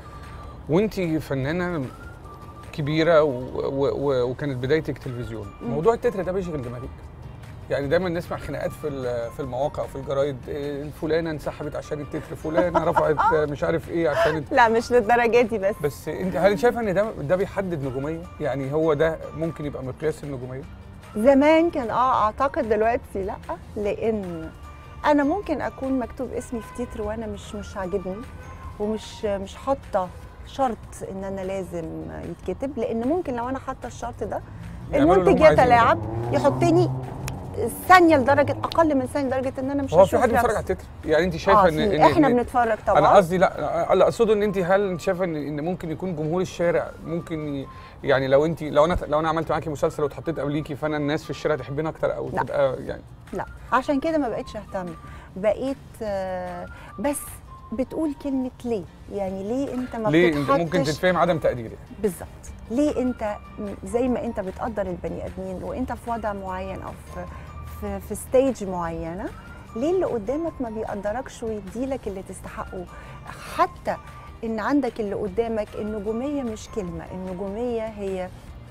وانت فنانه كبيره و... و... و... وكانت بدايتك تلفزيون مم. موضوع التتر ده بيشغل دماغك يعني دايما نسمع خناقات في ال- في المواقع وفي الجرايد إيه، الفلانه انسحبت عشان التتر فلانه رفعت مش عارف ايه عشان الت- لا مش للدرجه دي بس بس انت هل شايفه ان ده ده بيحدد نجوميه يعني هو ده ممكن يبقى مقياس النجوميه زمان كان اه اعتقد دلوقتي لا لان انا ممكن اكون مكتوب اسمي في تتر وانا مش مش عاجبني ومش مش حاطه شرط ان انا لازم يتكتب لان ممكن لو انا حاطه الشرط ده يعملوا اللي المنتج هم عايزينه. يتلاعب يحطني ثانيه لدرجه اقل من ثانيه لدرجه ان انا مش هو في هشوف حد بيتفرج نفسي. على التتر يعني انت شايفه آه ان في. ان احنا إن- بنتفرج طبعا انا قصدي لا اللي اقصده ان انت هل انت شايفه ان ان ممكن يكون جمهور الشارع ممكن ي- يعني لو انت لو انا لو انا عملت معاكي مسلسل واتحطيت قبليكي فانا الناس في الشارع تحبيني اكتر او لا. تبقى يعني لا عشان كده ما بقتش اهتم بقيت آه، بس بتقول كلمه ليه يعني ليه انت ما ليه انت ممكن بتتحطش تتفهم عدم تقديري بالظبط ليه انت م- زي ما انت بتقدر البني ادمين وانت في وضع معين او في في, في ستيج معينه ليه اللي قدامك ما بيقدركش ويديلك اللي تستحقه حتى ان عندك اللي قدامك النجوميه مش كلمه النجوميه هي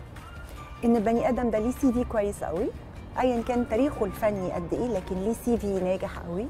ان البني ادم ده ليه سي في كويس قوي ايا كان تاريخه الفني قد ايه لكن ليه سي في ناجح قوي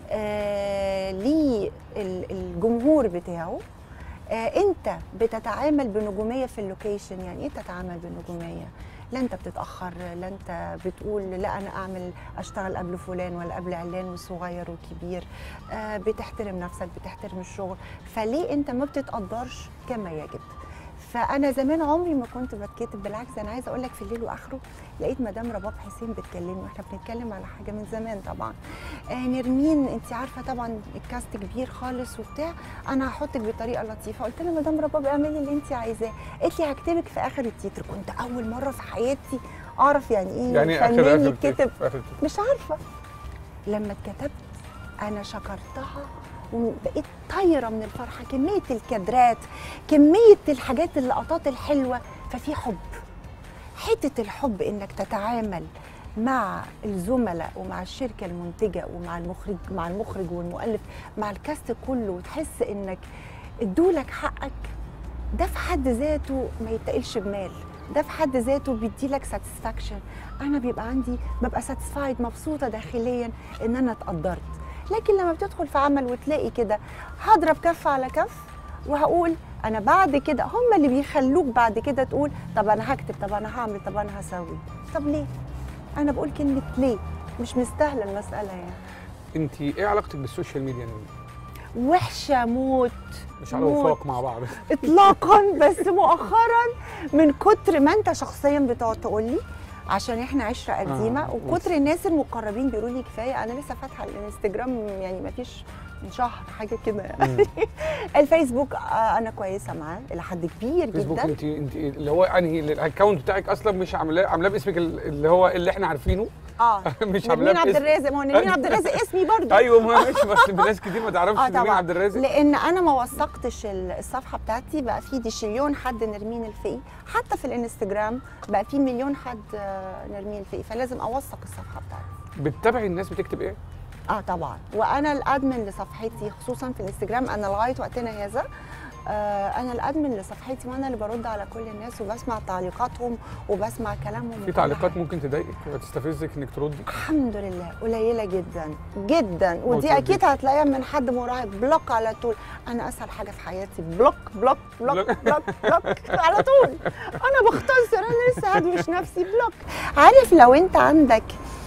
آه ليه ال- الجمهور بتاعه آه انت بتتعامل بنجوميه في اللوكيشن يعني ايه تتعامل بنجوميه لا انت بتتاخر لا انت بتقول لا انا اعمل اشتغل قبل فلان ولا قبل علان وصغير وكبير آه بتحترم نفسك بتحترم الشغل فليه انت ما بتتقدرش كما يجب فانا زمان عمري ما كنت بتكتب بالعكس انا عايزه اقول لك في الليل واخره لقيت مدام رباب حسين بتكلمني واحنا بنتكلم على حاجه من زمان طبعا آه نرمين انت عارفه طبعا الكاست كبير خالص وبتاع انا هحطك بطريقه لطيفه قلت لها مدام رباب اعملي اللي انت عايزاه قالت لي هكتبك في اخر التتر كنت اول مره في حياتي اعرف يعني ايه يعني اخر فنان اخر يتكتب آخر التتر. مش عارفه لما اتكتبت انا شكرتها وبقيت طايره من الفرحه كميه الكادرات كميه الحاجات اللقطات الحلوه ففي حب حته الحب انك تتعامل مع الزملاء ومع الشركه المنتجه ومع المخرج مع المخرج والمؤلف مع الكاست كله وتحس انك ادولك حقك ده في حد ذاته ما يتقلش بمال ده في حد ذاته بيديلك ساتسفاكشن انا بيبقى عندي ببقى ساتسفايد مبسوطه داخليا ان انا اتقدرت لكن لما بتدخل في عمل وتلاقي كده هضرب كف على كف وهقول انا بعد كده هم اللي بيخلوك بعد كده تقول طب انا هكتب طب انا هعمل طب انا هسوي طب ليه انا بقول كلمه ليه مش مستاهله المساله يعني انت ايه علاقتك بالسوشيال ميديا وحشه موت مش على موت. وفاق مع بعض اطلاقا بس مؤخرا من كتر ما انت شخصيا بتقعد تقول لي عشان احنا عشره قديمه آه. وكتر الناس المقربين بيقولوا لي كفايه انا لسه فاتحه الانستجرام يعني ما فيش من شهر حاجه كده يعني الفيسبوك آه انا كويسه معاه الى حد كبير فيسبوك جدا انت انت اللي هو انهي الاكونت بتاعك اصلا مش عاملاه عاملاه باسمك ال- اللي هو اللي احنا عارفينه اه مش عاملاه نرمين عبد باسم الرازق ما هو نرمين عبد الرازق اسمي برضه ايوه ما ماشي بس ناس كتير ما تعرفش اه نرمين طبعا عبد الرازق لان انا ما وثقتش ال- الصفحه بتاعتي بقى في ديشليون حد نرمين الفقي حتى في الانستجرام بقى في مليون حد آه، نرمين الفقي فلازم اوثق الصفحه بتاعتي بتتابعي الناس بتكتب ايه؟ اه طبعا وانا الادمن لصفحتي خصوصا في الانستجرام انا لغايه وقتنا هذا آه انا الادمن لصفحتي وانا اللي برد على كل الناس وبسمع تعليقاتهم وبسمع كلامهم في وكل تعليقات حاجة. ممكن تضايقك وتستفزك انك تردي الحمد لله قليله جدا جدا ودي وتردي. اكيد هتلاقيها من حد مراهق بلوك على طول انا اسهل حاجه في حياتي بلوك بلوك بلوك بلوك. بلوك بلوك على طول انا بختصر انا لسه هدوش نفسي بلوك عارف لو انت عندك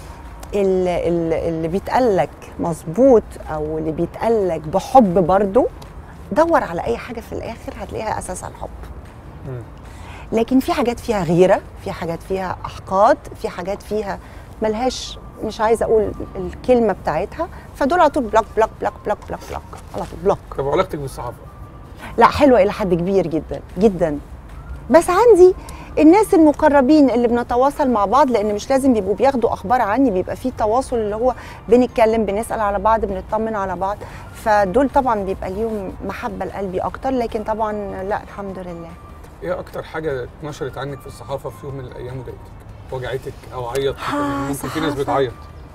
ال- ال- اللي بيتقالك مظبوط او اللي بيتقالك بحب برضو دور على اي حاجه في الاخر هتلاقيها اساسها الحب مم. لكن في حاجات فيها غيره في حاجات فيها احقاد في حاجات فيها ملهاش مش عايزه اقول الكلمه بتاعتها فدول على طول بلوك بلوك بلوك بلوك بلوك بلوك على طول بلوك طب علاقتك بالصحافه لا حلوه الى حد كبير جدا جدا بس عندي الناس المقربين اللي بنتواصل مع بعض لان مش لازم بيبقوا بياخدوا اخبار عني بيبقى في تواصل اللي هو بنتكلم بنسال على بعض بنطمن على بعض فدول طبعا بيبقى ليهم محبه لقلبي اكتر لكن طبعا لا الحمد لله ايه اكتر حاجه اتنشرت عنك في الصحافه في يوم من الايام وضايقتك وجعتك او عيطتك آه، ممكن في ناس صحافة. بتعيط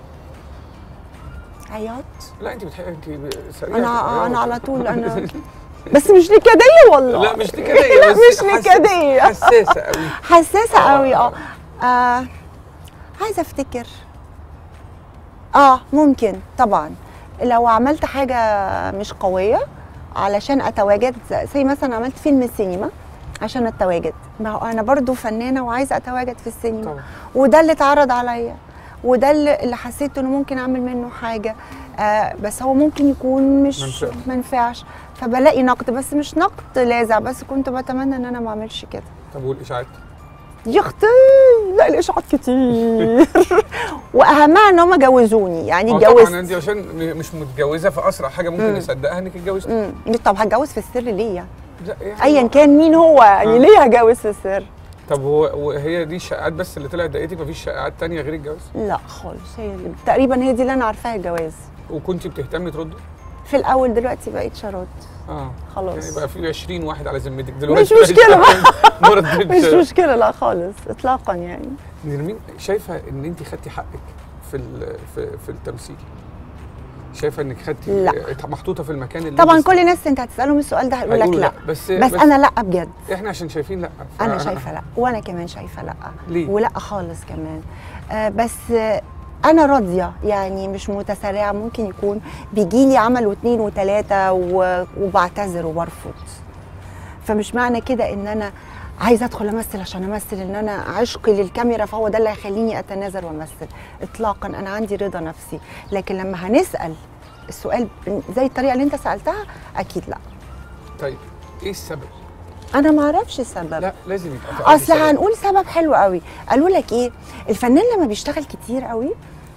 عياط لا انت بتحقي انت سريعه انا في انا العياط. على طول انا بس مش نكديه والله لا مش نكديه لا بس مش حس- نكديه حساسه قوي حساسه آه. قوي اه آه، عايزه افتكر اه ممكن طبعا لو عملت حاجه مش قويه علشان اتواجد زي مثلا عملت فيلم سينما عشان اتواجد ما هو انا برضو فنانه وعايزه اتواجد في السينما طبعا وده اللي اتعرض عليا وده اللي اللي حسيت انه ممكن اعمل منه حاجه آه بس هو ممكن يكون مش منفعش. ما ينفعش فبلاقي نقد بس مش نقد لاذع بس كنت بتمنى ان انا ما اعملش كده طب والاشاعات يا اختي لا الاشاعات كتير واهمها ان هم جوزوني يعني اه طبعا اتجوزت انت عشان م- مش متجوزه فاسرع حاجه ممكن مم. يصدقها انك اتجوزت مم. طب هتجوز في السر ليه يعني لا، إيه ايا حاجة. كان مين هو يعني آه. ليه هجوز في السر طب هو وهي دي الشائعات بس اللي طلعت ضايقتك مفيش شائعات تانية غير الجواز لا خالص هي اللي تقريبا هي دي اللي انا عارفاها الجواز وكنت بتهتمي تردي في الاول دلوقتي بقيت شرط اه خلاص يعني بقى في 20 واحد على ذمتك دلوقتي مش مشكلة بقى. ما ردتش مش مشكله لا خالص اطلاقا يعني نرمين شايفه ان انت خدتي حقك في ال- في في التمثيل شايفه انك خدتي لا. محطوطه في المكان اللي طبعا انت- كل الناس انت هتسالهم السؤال ده هيقول لك هيقولوا لا بس بس انا لا بجد احنا عشان شايفين لا ف- انا شايفه لا وانا كمان شايفه لا ليه؟ ولا خالص كمان آه بس آه انا راضيه يعني مش متسرعه ممكن يكون بيجي لي عمل واثنين وثلاثه و- وبعتذر وبرفض فمش معنى كده ان انا عايزه ادخل امثل عشان امثل ان انا عشقي للكاميرا فهو ده اللي هيخليني اتنازل وامثل اطلاقا انا عندي رضا نفسي لكن لما هنسال السؤال زي الطريقه اللي انت سالتها اكيد لا طيب ايه السبب؟ انا ما اعرفش السبب لا لازم يبقى في اصل سبب. هنقول سبب حلو قوي قالوا لك ايه الفنان لما بيشتغل كتير قوي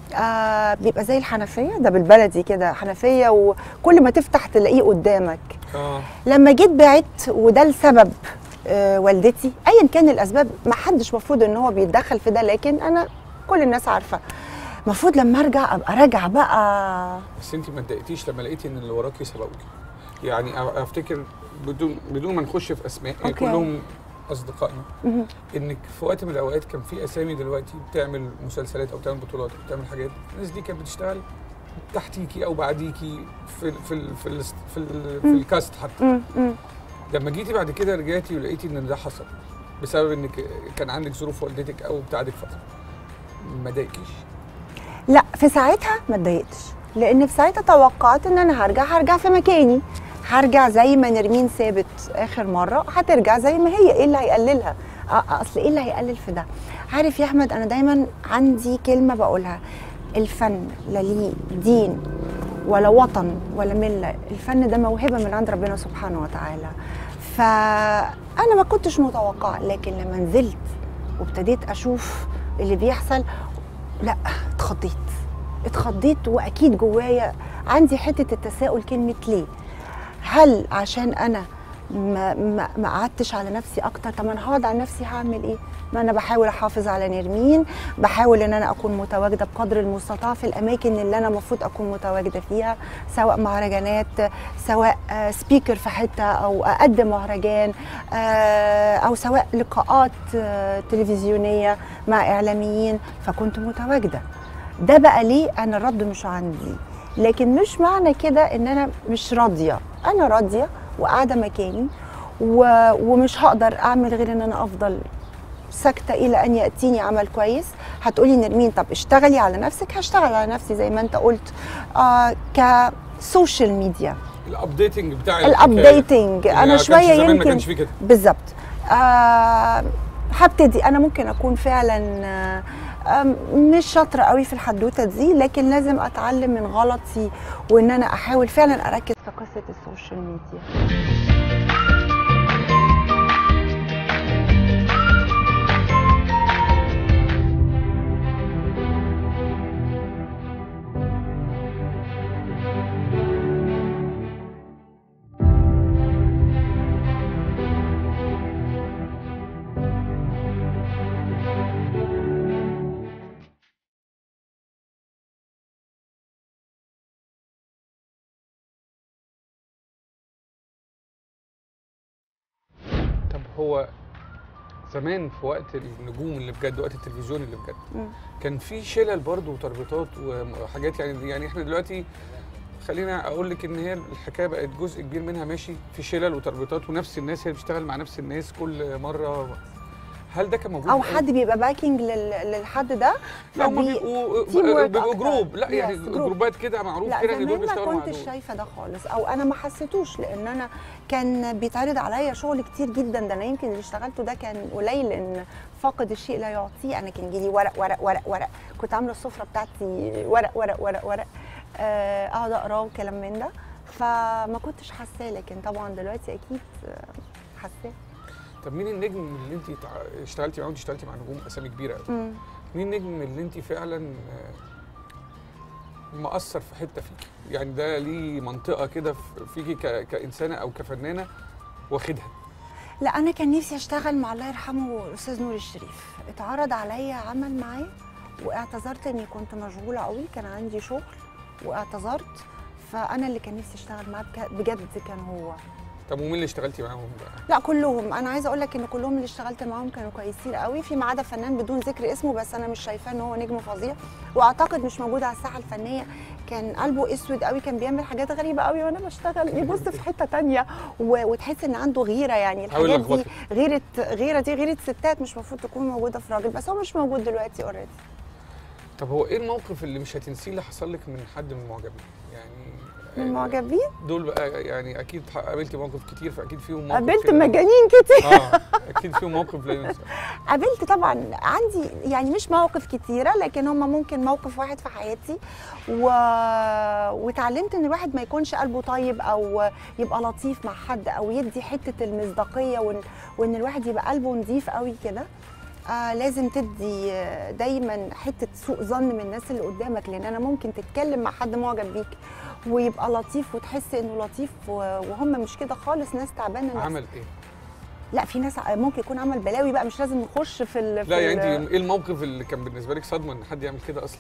آه بيبقى زي الحنفيه ده بالبلدي كده حنفيه وكل ما تفتح تلاقيه قدامك اه لما جيت بعدت وده السبب آه والدتي ايا كان الاسباب ما حدش مفروض ان هو بيتدخل في ده لكن انا كل الناس عارفه المفروض لما ارجع ابقى راجعه بقى بس انت ما اتضايقتيش لما لقيتي ان اللي وراكي سبقوكي يعني أ- افتكر بدون بدون ما نخش في اسماء أوكي. كلهم اصدقائنا مهم. انك في وقت من الاوقات كان في اسامي دلوقتي بتعمل مسلسلات او بتعمل بطولات او بتعمل حاجات الناس دي كانت بتشتغل تحتيكي او بعديكي في في ال في ال في, ال في الكاست حتى مم. مم. لما جيتي بعد كده رجعتي ولقيتي ان ده حصل بسبب انك كان عندك ظروف والدتك او بتاعتك فتره ما ضايقكيش لا في ساعتها ما اتضايقتش لان في ساعتها توقعت ان انا هرجع هرجع في مكاني هرجع زي ما نرمين ثابت اخر مره هترجع زي ما هي ايه اللي هيقللها أ- اصل ايه اللي هيقلل في ده عارف يا احمد انا دايما عندي كلمه بقولها الفن لا ليه دين ولا وطن ولا مله الفن ده موهبه من عند ربنا سبحانه وتعالى فانا ما كنتش متوقعه لكن لما نزلت وابتديت اشوف اللي بيحصل لا اتخضيت اتخضيت واكيد جوايا عندي حته التساؤل كلمه ليه هل عشان انا ما ما ما قعدتش على نفسي اكتر طب انا هقعد على نفسي هعمل ايه ما انا بحاول احافظ على نرمين بحاول ان انا اكون متواجده بقدر المستطاع في الاماكن اللي انا المفروض اكون متواجده فيها سواء مهرجانات سواء آه، سبيكر في حته او اقدم مهرجان آه، او سواء لقاءات آه، تلفزيونيه مع اعلاميين فكنت متواجده ده بقى ليه انا الرد مش عندي لكن مش معنى كده ان انا مش راضيه انا راضيه وقاعده مكاني و... ومش هقدر اعمل غير ان انا افضل ساكته الى ان ياتيني عمل كويس هتقولي نرمين طب اشتغلي على نفسك هشتغل على نفسي زي ما انت قلت آه كسوشيال ميديا الابديتنج بتاع الحكاية. الابديتنج يعني انا ما كانش شويه زمان ما يمكن كانش فيه كده بالظبط آه هبتدي انا ممكن اكون فعلا آه آم، مش شاطره قوي في الحدوته دي لكن لازم اتعلم من غلطي وان انا احاول فعلا اركز في قصه السوشيال ميديا طب هو زمان في وقت النجوم اللي بجد وقت التلفزيون اللي بجد مم. كان في شلل برضه وتربيطات وحاجات يعني يعني احنا دلوقتي خلينا اقول لك ان هي الحكايه بقت جزء كبير منها ماشي في شلل وتربيطات ونفس الناس هي بتشتغل مع نفس الناس كل مره هل ده كان موجود او في حد بيبقى باكينج لل- للحد ده لا هم فبي- بيبقوا team work بيبقوا أكتر. جروب لا يعني Yes, group. جروبات كده معروف لا كده ان دول زمان ما بيشتغلوا مع كنتش دول شايفه ده خالص او انا ما حسيتوش لان انا كان بيتعرض عليا شغل كتير جدا ده انا يمكن اللي اشتغلته ده كان قليل لان فاقد الشيء لا يعطيه انا كان يجي ورق ورق ورق ورق كنت عامله السفره بتاعتي ورق ورق ورق ورق آه، اقعد اقراه وكلام من ده فما كنتش حاساه لكن طبعا دلوقتي اكيد آه، حاساه طب مين النجم اللي انت تع- اشتغلتي معاه وانت اشتغلتي مع نجوم اسامي كبيره قوي مم. مين النجم اللي انت فعلا آه، مأثر في حته فيكي يعني ده ليه منطقه كده في- فيكي ك- كانسانه او كفنانه واخدها لا انا كان نفسي اشتغل مع الله يرحمه الاستاذ نور الشريف اتعرض عليا عمل معاه واعتذرت اني كنت مشغوله قوي كان عندي شغل واعتذرت فانا اللي كان نفسي اشتغل معاه بك- بجد كان هو طب ومين اللي اشتغلتي معاهم بقى لا كلهم انا عايزه اقول لك ان كلهم اللي اشتغلت معاهم كانوا كويسين قوي فيما عدا فنان بدون ذكر اسمه بس انا مش شايفاه ان هو نجم فظيع واعتقد مش موجود على الساحه الفنيه كان قلبه اسود قوي كان بيعمل حاجات غريبه قوي وانا بشتغل يبص في حته تانية و... وتحس ان عنده غيره يعني حاول الحاجات دي يلخبطك. غيره غيره دي غيره ستات مش المفروض تكون موجوده في راجل بس هو مش موجود دلوقتي اوريدي طب هو ايه الموقف اللي مش هتنسيه اللي حصل لك من حد من المعجبين يعني من معجبين دول بقى يعني اكيد قابلتي مواقف كتير فاكيد فيهم موقف قابلت كده. مجانين كتير اه اكيد فيهم موقف لا ينسى قابلت طبعا عندي يعني مش مواقف كتيره لكن هم ممكن موقف واحد في حياتي و... وتعلمت ان الواحد ما يكونش قلبه طيب او يبقى لطيف مع حد او يدي حته المصداقيه وان, وإن الواحد يبقى قلبه نظيف قوي كده آه لازم تدي آه، دايما حته سوء ظن من الناس اللي قدامك لان انا ممكن تتكلم مع حد معجب بيك ويبقى لطيف وتحس انه لطيف و- وهم مش كده خالص ناس تعبانه نفسياً. عمل ايه لا في ناس ممكن يكون عمل بلاوي بقى مش لازم نخش في ال في لا يعني ال- انت ايه الموقف اللي كان بالنسبه لك صدمه ان حد يعمل كده اصلا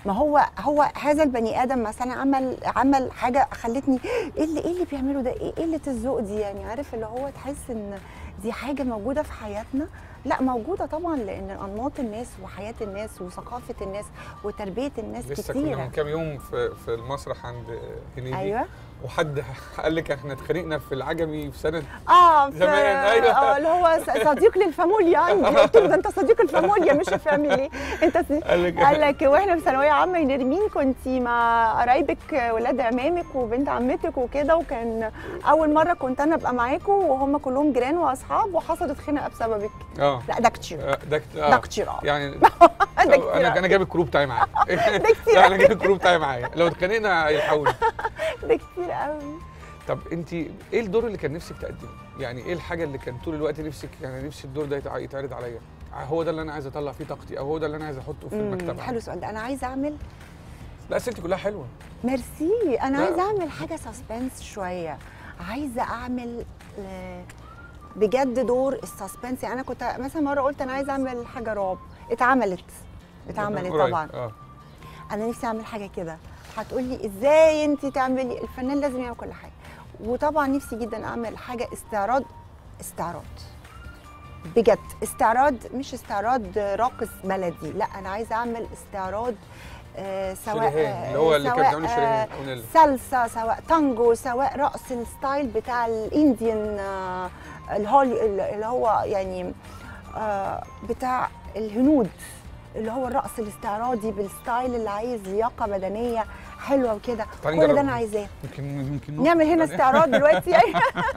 ما هو هو هذا البني ادم مثلا عمل عمل حاجه خلتني ايه اللي ايه اللي بيعمله ده ايه قله الذوق دي يعني عارف اللي هو تحس ان دي حاجه موجوده في حياتنا لا موجوده طبعا لان انماط الناس وحياه الناس وثقافه الناس وتربيه الناس لسه كنا كتيره من كام يوم في في المسرح عند هنيدي ايوه وحد قال لك احنا اتخانقنا في العجمي في سنه اه في- زمان، أيوة. اه اللي هو ص- صديق للفاموليا عندي قلت له ده انت صديق الفاموليا مش الفاميلي انت صديق قال لك قال لك واحنا في ثانويه عامه يا نرمين كنت مع قرايبك ولاد عمامك وبنت عمتك وكده وكان اول مره كنت انا ابقى معاكم وهم كلهم جيران واصحاب وحصلت خناقه بسببك اه لا ده كتير آه، ده كت- ده اه كتير اه يعني ده طب انا كتير انا جايب الكروب بتاعي معايا ده كتير لا انا جايب الكروب بتاعي معايا لو اتخانقنا هيلحقوني ده كتير قوي طب انت ايه الدور اللي كان نفسك تقدمه؟ يعني ايه الحاجه اللي كان طول الوقت نفسك يعني نفسي الدور ده يتع- يتعرض عليا؟ هو ده اللي انا عايز اطلع فيه طاقتي او هو ده اللي انا عايز احطه في مم، المكتب حلو السؤال ده انا عايزه اعمل لا اسئلتي كلها حلوه ميرسي انا لا. عايزه اعمل حاجه سسبنس شويه عايزه اعمل آه، بجد دور السسبنس يعني انا كنت مثلا مره قلت انا عايزه اعمل حاجه رعب اتعملت اتعملت قريب. طبعا اه انا نفسي اعمل حاجه كده هتقولي ازاي انت تعملي الفنان لازم يعمل كل حاجه وطبعا نفسي جدا اعمل حاجه استعراض استعراض بجد استعراض مش استعراض راقص بلدي لا انا عايزه اعمل استعراض آه سواء شريهان اللي هو اللي كان سواء، بيعمل شريهان آه، او نيل سالسا سواء تانجو سواء رقص الستايل بتاع الانديان آه، الهولي اللي هو يعني آه، بتاع الهنود اللي هو الرقص الاستعراضي بالستايل اللي عايز لياقه بدنيه حلوه وكده تعالي كل نجرب. ده انا عايزاه يمكن يمكن نعمل هنا استعراض دلوقتي يعني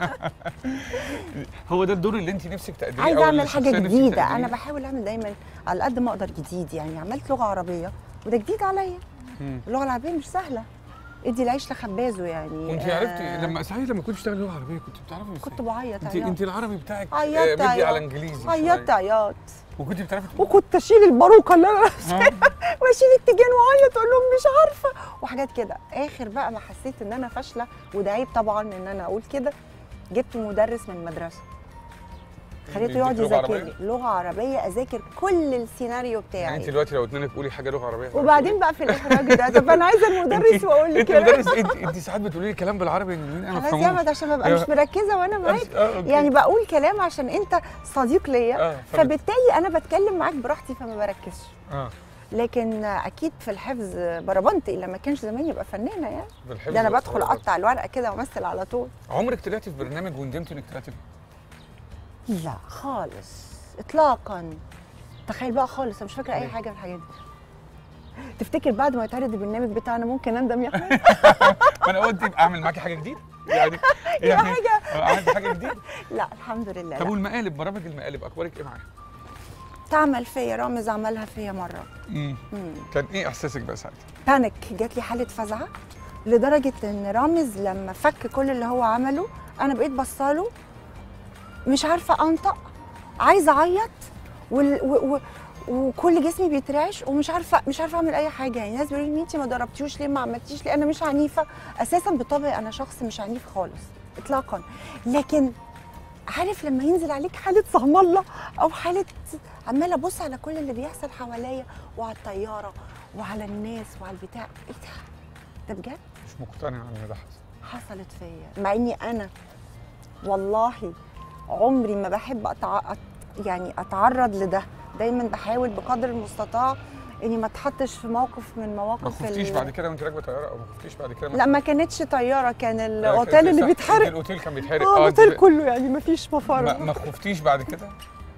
هو ده الدور اللي انت نفسك تقدميه عايزه أو اعمل الشخصية حاجه نفسك جديده تقدميها؟ انا بحاول اعمل دايما على قد ما اقدر جديد يعني عملت لغه عربيه وده جديد عليا مم. اللغه العربيه مش سهله ادي العيش لخبازه يعني وانت آه، عرفتي لما صحيح لما كنت بتشتغلي لغه عربيه كنت بتعرفي ازاي؟ كنت بعيط انت عياط انت العربي بتاعك آه، عيطت مدي عياط. على انجليزي عيطت شوية. عياط وكنت بتعرفي تقولي؟ وكنت اشيل الباروكه اللي انا آه. واشيل التيجان واعيط اقول لهم مش عارفه وحاجات كده اخر بقى ما حسيت ان انا فاشله وده عيب طبعا ان انا اقول كده جبت مدرس من المدرسه خليته يقعد يديك لغة يذاكر عربية؟ لي لغه عربيه اذاكر كل السيناريو يعني انت بتاعي دلوقتي لو قلت لك قولي حاجه لغه عربيه وبعدين بقى في الاخراج ده طب انا عايزه المدرس واقول لي انت كده مدرس انت انت ساعات بتقولي لي كلام بالعربي ان انا ما خلاص يا بفهموش احمد عشان ببقى أيوة. مش مركزه وانا معاك آه، أوكي. يعني بقول كلام عشان انت صديق ليا اه فبت- فبالتالي انا بتكلم معاك براحتي فما بركزش اه لكن اكيد في الحفظ بربنت الا ما كانش زمان يبقى فنانه يعني بالحفظ ده انا بدخل والصورة. اقطع الورقه كده وامثل على طول عمرك طلعتي في برنامج وندمتي انك طلعتي فيه؟ لا خالص اطلاقا تخيل بقى خالص انا مش فاكره اي ليه؟ حاجه من الحاجات دي تفتكر بعد ما يتعرض البرنامج بتاعنا ممكن اندم يا احمد فانا قلت يبقى اعمل معاكي حاجه جديده يعني يبقى حاجه آه، عملت حاجه جديده لا الحمد لله طب لا. والمقالب برامج المقالب اخبارك ايه معاها؟ تعمل فيا رامز عملها فيا مره مم. كان ايه احساسك بقى ساعتها؟ بانيك جات لي حاله فزعه لدرجه ان رامز لما فك كل اللي هو عمله انا بقيت بصاله مش عارفه انطق عايزه اعيط وال... و... و... وكل جسمي بيترعش ومش عارفه مش عارفه اعمل اي حاجه يعني الناس بيقولوا لي انت ما ضربتيهوش ليه ما عملتيش ليه انا مش عنيفه اساسا بطبعي انا شخص مش عنيف خالص اطلاقا لكن عارف لما ينزل عليك حاله صهم الله او حاله عماله ابص على كل اللي بيحصل حواليا وعلى الطياره وعلى الناس وعلى البتاع ايه ده ده بجد مش مقتنع ان ده حصل حصلت فيا مع اني انا والله عمري ما بحب أتع... أت- يعني اتعرض لده دايما بحاول بقدر المستطاع اني ما اتحطش في موقف من ما مواقف خفتيش ال- بعد كده وانت راكبه طياره او ما خفتيش بعد كده لا ما كانتش طياره كان آه، الاوتيل اللي صح، بيتحرق الاوتيل كان بيتحرق اه انت الاوتيل كله يعني ما فيش ما, مفر ما خفتيش بعد كده؟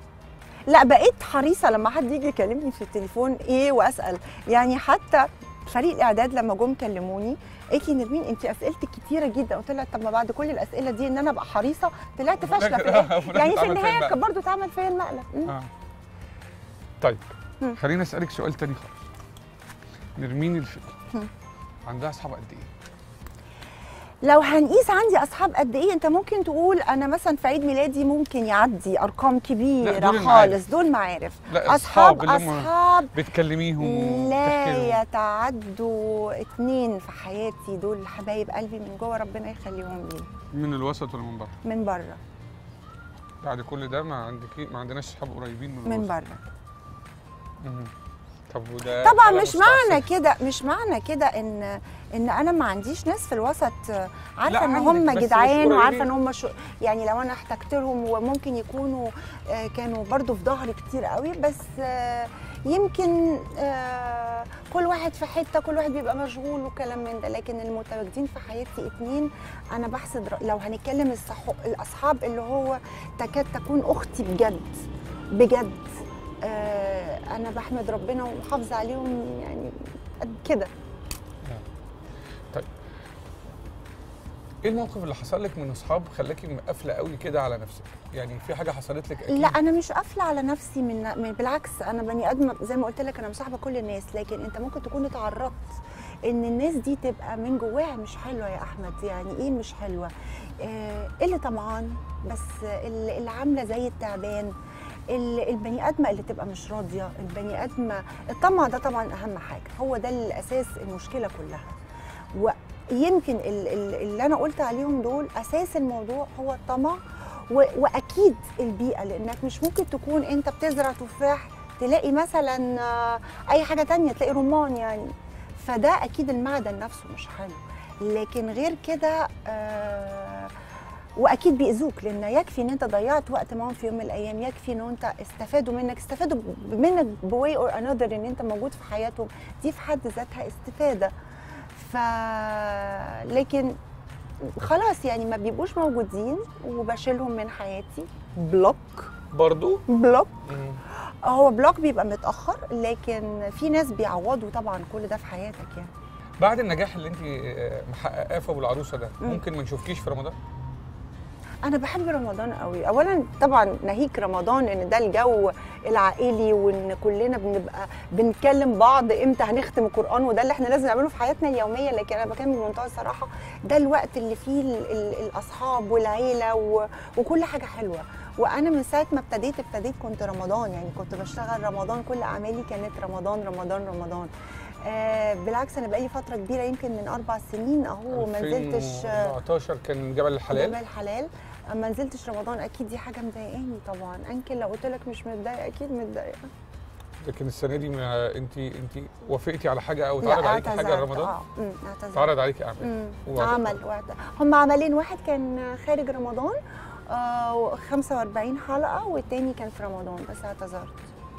لا بقيت حريصه لما حد يجي يكلمني في التليفون ايه واسال يعني حتى فريق الاعداد لما جم كلموني قالت لي نرمين انت اسئلتك كتيره جدا قلت لها طب ما بعد كل الاسئله دي ان انا ابقى حريصه طلعت فاشله في آه، الاخر وفي يعني في الآخر اتعمل فيا النهايه المقلب. كان برضه اتعمل فيا المقلب مم. اه طيب مم. خليني اسالك سؤال تاني خالص نرمين الفقي مم. عندها اصحاب قد ايه؟ لو هنقيس عندي اصحاب قد ايه انت ممكن تقول انا مثلا في عيد ميلادي ممكن يعدي ارقام لا، كبيره دول المعارف. خالص دول معارف لا اصحاب اللي هم اصحاب بتكلميهم وبتحكي لهم لا يتعدوا اتنين في حياتي دول حبايب قلبي من جوه ربنا يخليهم لي من الوسط ولا من بره؟ من بره بعد كل ده ما عندك ما عندناش اصحاب قريبين من, من الوسط. بره مهم. طب وده طبعا حالة مش مستعصية. معنى كده مش معنى كده ان ان انا ما عنديش ناس في الوسط آه، عارفه لا، ان عندك، هم بس مش جدعان وعارفه قريبين. ان هم شو يعني لو انا احتجت لهم وممكن يكونوا آه، كانوا برضو في ظهري كتير قوي بس آه، يمكن آه، كل واحد في حته كل واحد بيبقى مشغول وكلام من ده لكن المتواجدين في حياتي اتنين انا بحسد ر- لو هنتكلم الصح- الاصحاب اللي هو تكاد تكون اختي بجد بجد آه، انا بحمد ربنا ومحافظه عليهم يعني قد كده ايه الموقف اللي حصل لك من اصحاب خلاكي مقفله قوي كده على نفسك يعني في حاجه حصلت لك اكيد لا انا مش قافله على نفسي من, من بالعكس انا بني ادم زي ما قلت لك انا مصاحبه كل الناس لكن انت ممكن تكون اتعرضت ان الناس دي تبقى من جواها مش حلوه يا احمد يعني ايه مش حلوه آه اللي طمعان بس اللي اللي عامله زي التعبان ال- البني ادمه اللي تبقى مش راضيه البني ادمه الطمع ده طبعا اهم حاجه هو ده الاساس المشكله كلها ويمكن ال- ال- اللي انا قلت عليهم دول اساس الموضوع هو الطمع و- واكيد البيئه لانك مش ممكن تكون انت بتزرع تفاح تلاقي مثلا آه، اي حاجه تانية تلاقي رمان يعني فده اكيد المعدن نفسه مش حلو لكن غير كده آه، واكيد بيأذوك لان يكفي ان انت ضيعت وقت معاهم في يوم من الايام يكفي ان انت استفادوا منك استفادوا ب- منك بواي اور انذر ان انت موجود في حياتهم دي في حد ذاتها استفاده ف لكن خلاص يعني ما بيبقوش موجودين وبشيلهم من حياتي بلوك برضو بلوك مم. هو بلوك بيبقى متاخر لكن في ناس بيعوضوا طبعا كل ده في حياتك يعني بعد النجاح اللي انت آه، محققاه في ابو العروسه ده مم. ممكن ما نشوفكيش في رمضان انا بحب رمضان قوي اولا طبعا ناهيك رمضان ان ده الجو العائلي وان كلنا بنبقى بنتكلم بعض امتى هنختم القران وده اللي احنا لازم نعمله في حياتنا اليوميه لكن انا بكلم بمنتهى الصراحه ده الوقت اللي فيه ال ال الاصحاب والعيله و وكل حاجه حلوه وانا من ساعه ما ابتديت ابتديت كنت رمضان يعني كنت بشتغل رمضان كل اعمالي كانت رمضان رمضان رمضان آه بالعكس انا بقالي فتره كبيره يمكن من اربع سنين اهو ما نزلتش آه 2014 كان جبل الحلال جبل الحلال ما نزلتش رمضان اكيد دي حاجه مضايقاني طبعا انكل لو قلت لك مش متضايقه اكيد متضايقه لكن السنه دي ما انت انت وافقتي على حاجه او لا، اتعرض عليكي حاجه اعتذرت. رمضان اه أمم، اعتذرت اتعرض عليكي اعمال أمم، واعتذرت. عمل واعت- هم عملين واحد كان خارج رمضان آه 45 حلقه والتاني كان في رمضان بس اعتذرت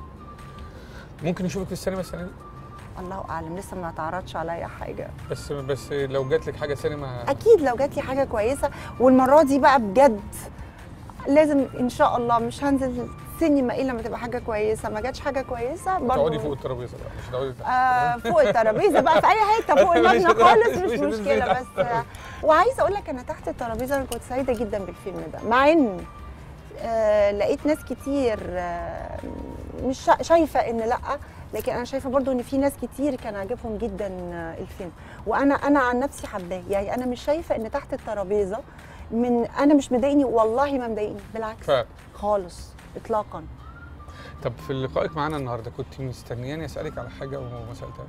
ممكن نشوفك في السينما السنه دي الله اعلم لسه ما اتعرضش عليا حاجه بس بس لو جات لك حاجه سينما اكيد لو جات لي حاجه كويسه والمره دي بقى بجد لازم ان شاء الله مش هنزل سينما الا لما تبقى حاجه كويسه ما جاتش حاجه كويسه برضه تقعدي فوق الترابيزه بقى مش تقعدي تحت آه فوق الترابيزه بقى في اي حته فوق المبنى مش- خالص مش مش هننزل مشكله تحت. بس آه وعايزه اقول لك انا تحت الترابيزه انا كنت سعيده جدا بالفيلم ده مع ان آه لقيت ناس كتير آه مش شا- شايفه ان لا لكن انا شايفه برضو ان في ناس كتير كان عاجبهم جدا آه، الفيلم وانا انا عن نفسي حباه يعني انا مش شايفه ان تحت الترابيزه من انا مش مضايقني والله ما مضايقني بالعكس ف... خالص اطلاقا طب في لقائك معانا النهارده كنت مستنياني اسالك على حاجه وما سالتهاش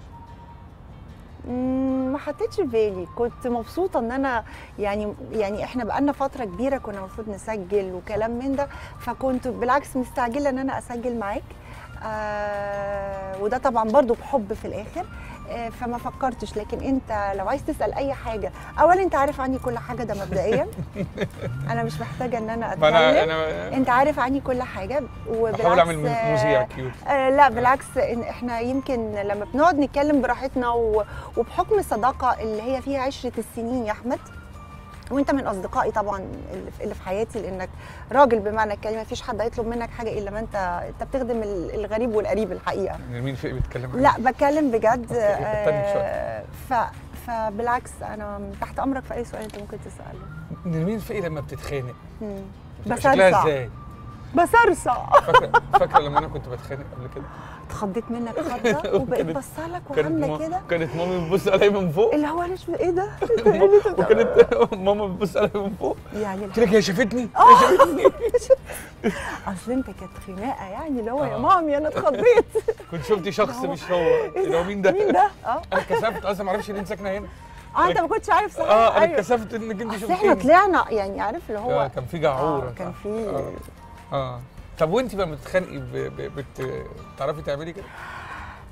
مم، ما حطيتش في بالي كنت مبسوطه ان انا يعني يعني احنا بقالنا فتره كبيره كنا المفروض نسجل وكلام من ده فكنت بالعكس مستعجله ان انا اسجل معاك آه وده طبعا برضو بحب في الاخر آه فما فكرتش لكن انت لو عايز تسال اي حاجه اولا انت عارف عني كل حاجه ده مبدئيا انا مش محتاجه ان انا ما انا اتكلم انا انت عارف عني كل حاجه وبالعكس بحاول اعمل آه، مذيع كيوت آه لا بالعكس إن احنا يمكن لما بنقعد نتكلم براحتنا و- وبحكم الصداقه اللي هي فيها عشره السنين يا احمد وانت من اصدقائي طبعا اللي في- اللي في حياتي لانك راجل بمعنى الكلمه مفيش حد هيطلب منك حاجه الا ما انت انت بتخدم ال- الغريب والقريب الحقيقه نرمين فقي بيتكلم عنك. لا بتكلم بجد أوكي، استني شوية. آه ف فبالعكس انا تحت امرك في اي سؤال انت ممكن تساله نرمين فقي لما بتتخانق مم. بتبقى شكلها بصرصع ازاي؟ بصرصع فاكره فاكره لما انا كنت بتخانق قبل كده اتخضيت منك خضه وبقيت وكانت- بصلك كانت وعامله ما- كده كانت مامي بتبص عليا من فوق اللي هو انا مش ايه ده وكانت ماما بتبص عليا من فوق يعني قلت لك هي شافتني اصل انت كانت خناقه يعني اللي هو يا آه. مامي انا اتخضيت كنت شفتي شخص هو- مش هو اللي هو مين ده؟ مين ده؟ اه انا اتكسفت اصلا ما اعرفش ان انت ساكنه هنا اه انت ما كنتش عارف صح اه انا أيوة. اتكسفت انك انت اصل احنا شفتيني طلعنا يعني عارف اللي آه، هو كان في جعوره آه كان صح. في اه اه طب وانت بقى بتتخانقي ب- ب- بت- بتعرفي تعملي كده؟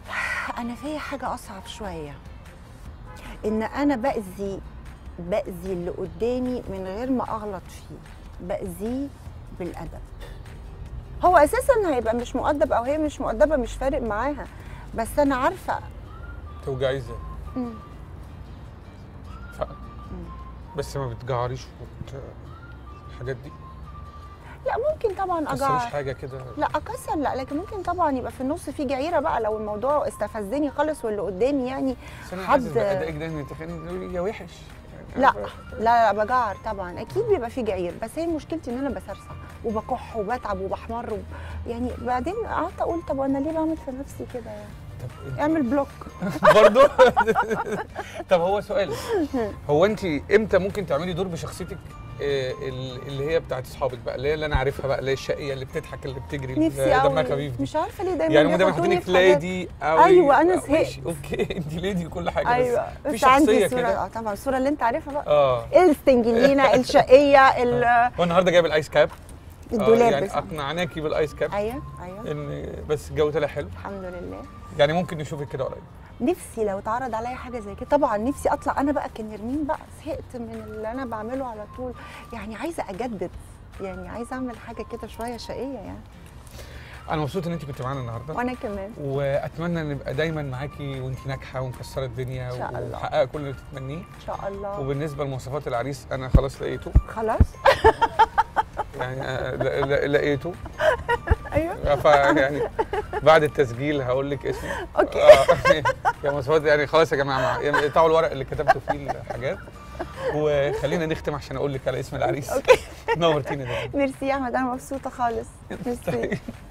انا فيا حاجه اصعب شويه ان انا باذي باذي اللي قدامي من غير ما اغلط فيه باذيه بالادب هو اساسا هيبقى مش مؤدب او هي مش مؤدبه مش فارق معاها بس انا عارفه توجعي ازاي مم. ف... بس ما بتجعريش وت... الحاجات دي لا ممكن طبعا ما اجعر تكسريش حاجه كده لا اكسر لا لكن ممكن طبعا يبقى في النص في جعيره بقى لو الموضوع استفزني خالص واللي قدامي يعني بس انا حد- حاسس بادائك ده ان تخيلي تقولي يا وحش يعني لا أنا- لا لا بجعر طبعا اكيد بيبقى في جعير بس هي مشكلتي ان انا بسرسع وبكح وبتعب وبحمر وب... يعني بعدين قعدت اقول طب وانا ليه بعمل في نفسي كده يعني طب انت اعمل بلوك برضه طب هو سؤال هو انت امتى ممكن تعملي دور بشخصيتك آه، ال- اللي هي بتاعت اصحابك بقى اللي هي اللي انا عارفها بقى اللي هي الشقيه اللي بتضحك اللي بتجري اللي نفسي دمها قوي خفيف دي مش عارفه ليه دايما يعني هم دايما بيحطوني حاطينك في حاجات- ليدي قوي أيوة، أنا آه، زهقت. ماشي اوكي انت ليدي وكل حاجه ايوه بس بس في عندي شخصيه صوره كده اه طبعا الصوره اللي انت عارفها بقى اه الستنجلينا الشقيه ال- والنهارده جايب الايس كاب آه، الدولاب يعني بس اقنعناكي بالايس كاب ايوه ايوه ان بس الجو طلع حلو الحمد لله يعني ممكن نشوفك كده قريب نفسي لو اتعرض عليا حاجه زي كده طبعا نفسي اطلع انا بقى كنرمين بقى زهقت من اللي انا بعمله على طول يعني عايزه اجدد يعني عايزه اعمل حاجه كده شويه شقيه يعني انا مبسوط ان انت كنت معانا النهارده وانا كمان واتمنى ان نبقى دايما معاكي وانت ناجحه ومكسره الدنيا إن شاء الله. ومحققه كل اللي تتمنيه ان شاء الله وبالنسبه لمواصفات العريس انا خلاص لقيته خلاص يعني آه، ل- ل- لقيته ايوه فيعني بعد التسجيل هقول لك اسمه اوكي آه، يا مواصفات يعني خلاص يا جماعه مع- يعني اقطعوا الورق اللي كتبته فيه الحاجات وخلينا نختم عشان اقول لك على اسم العريس اوكي نورتينا ده ميرسي يا احمد انا مبسوطه خالص ميرسي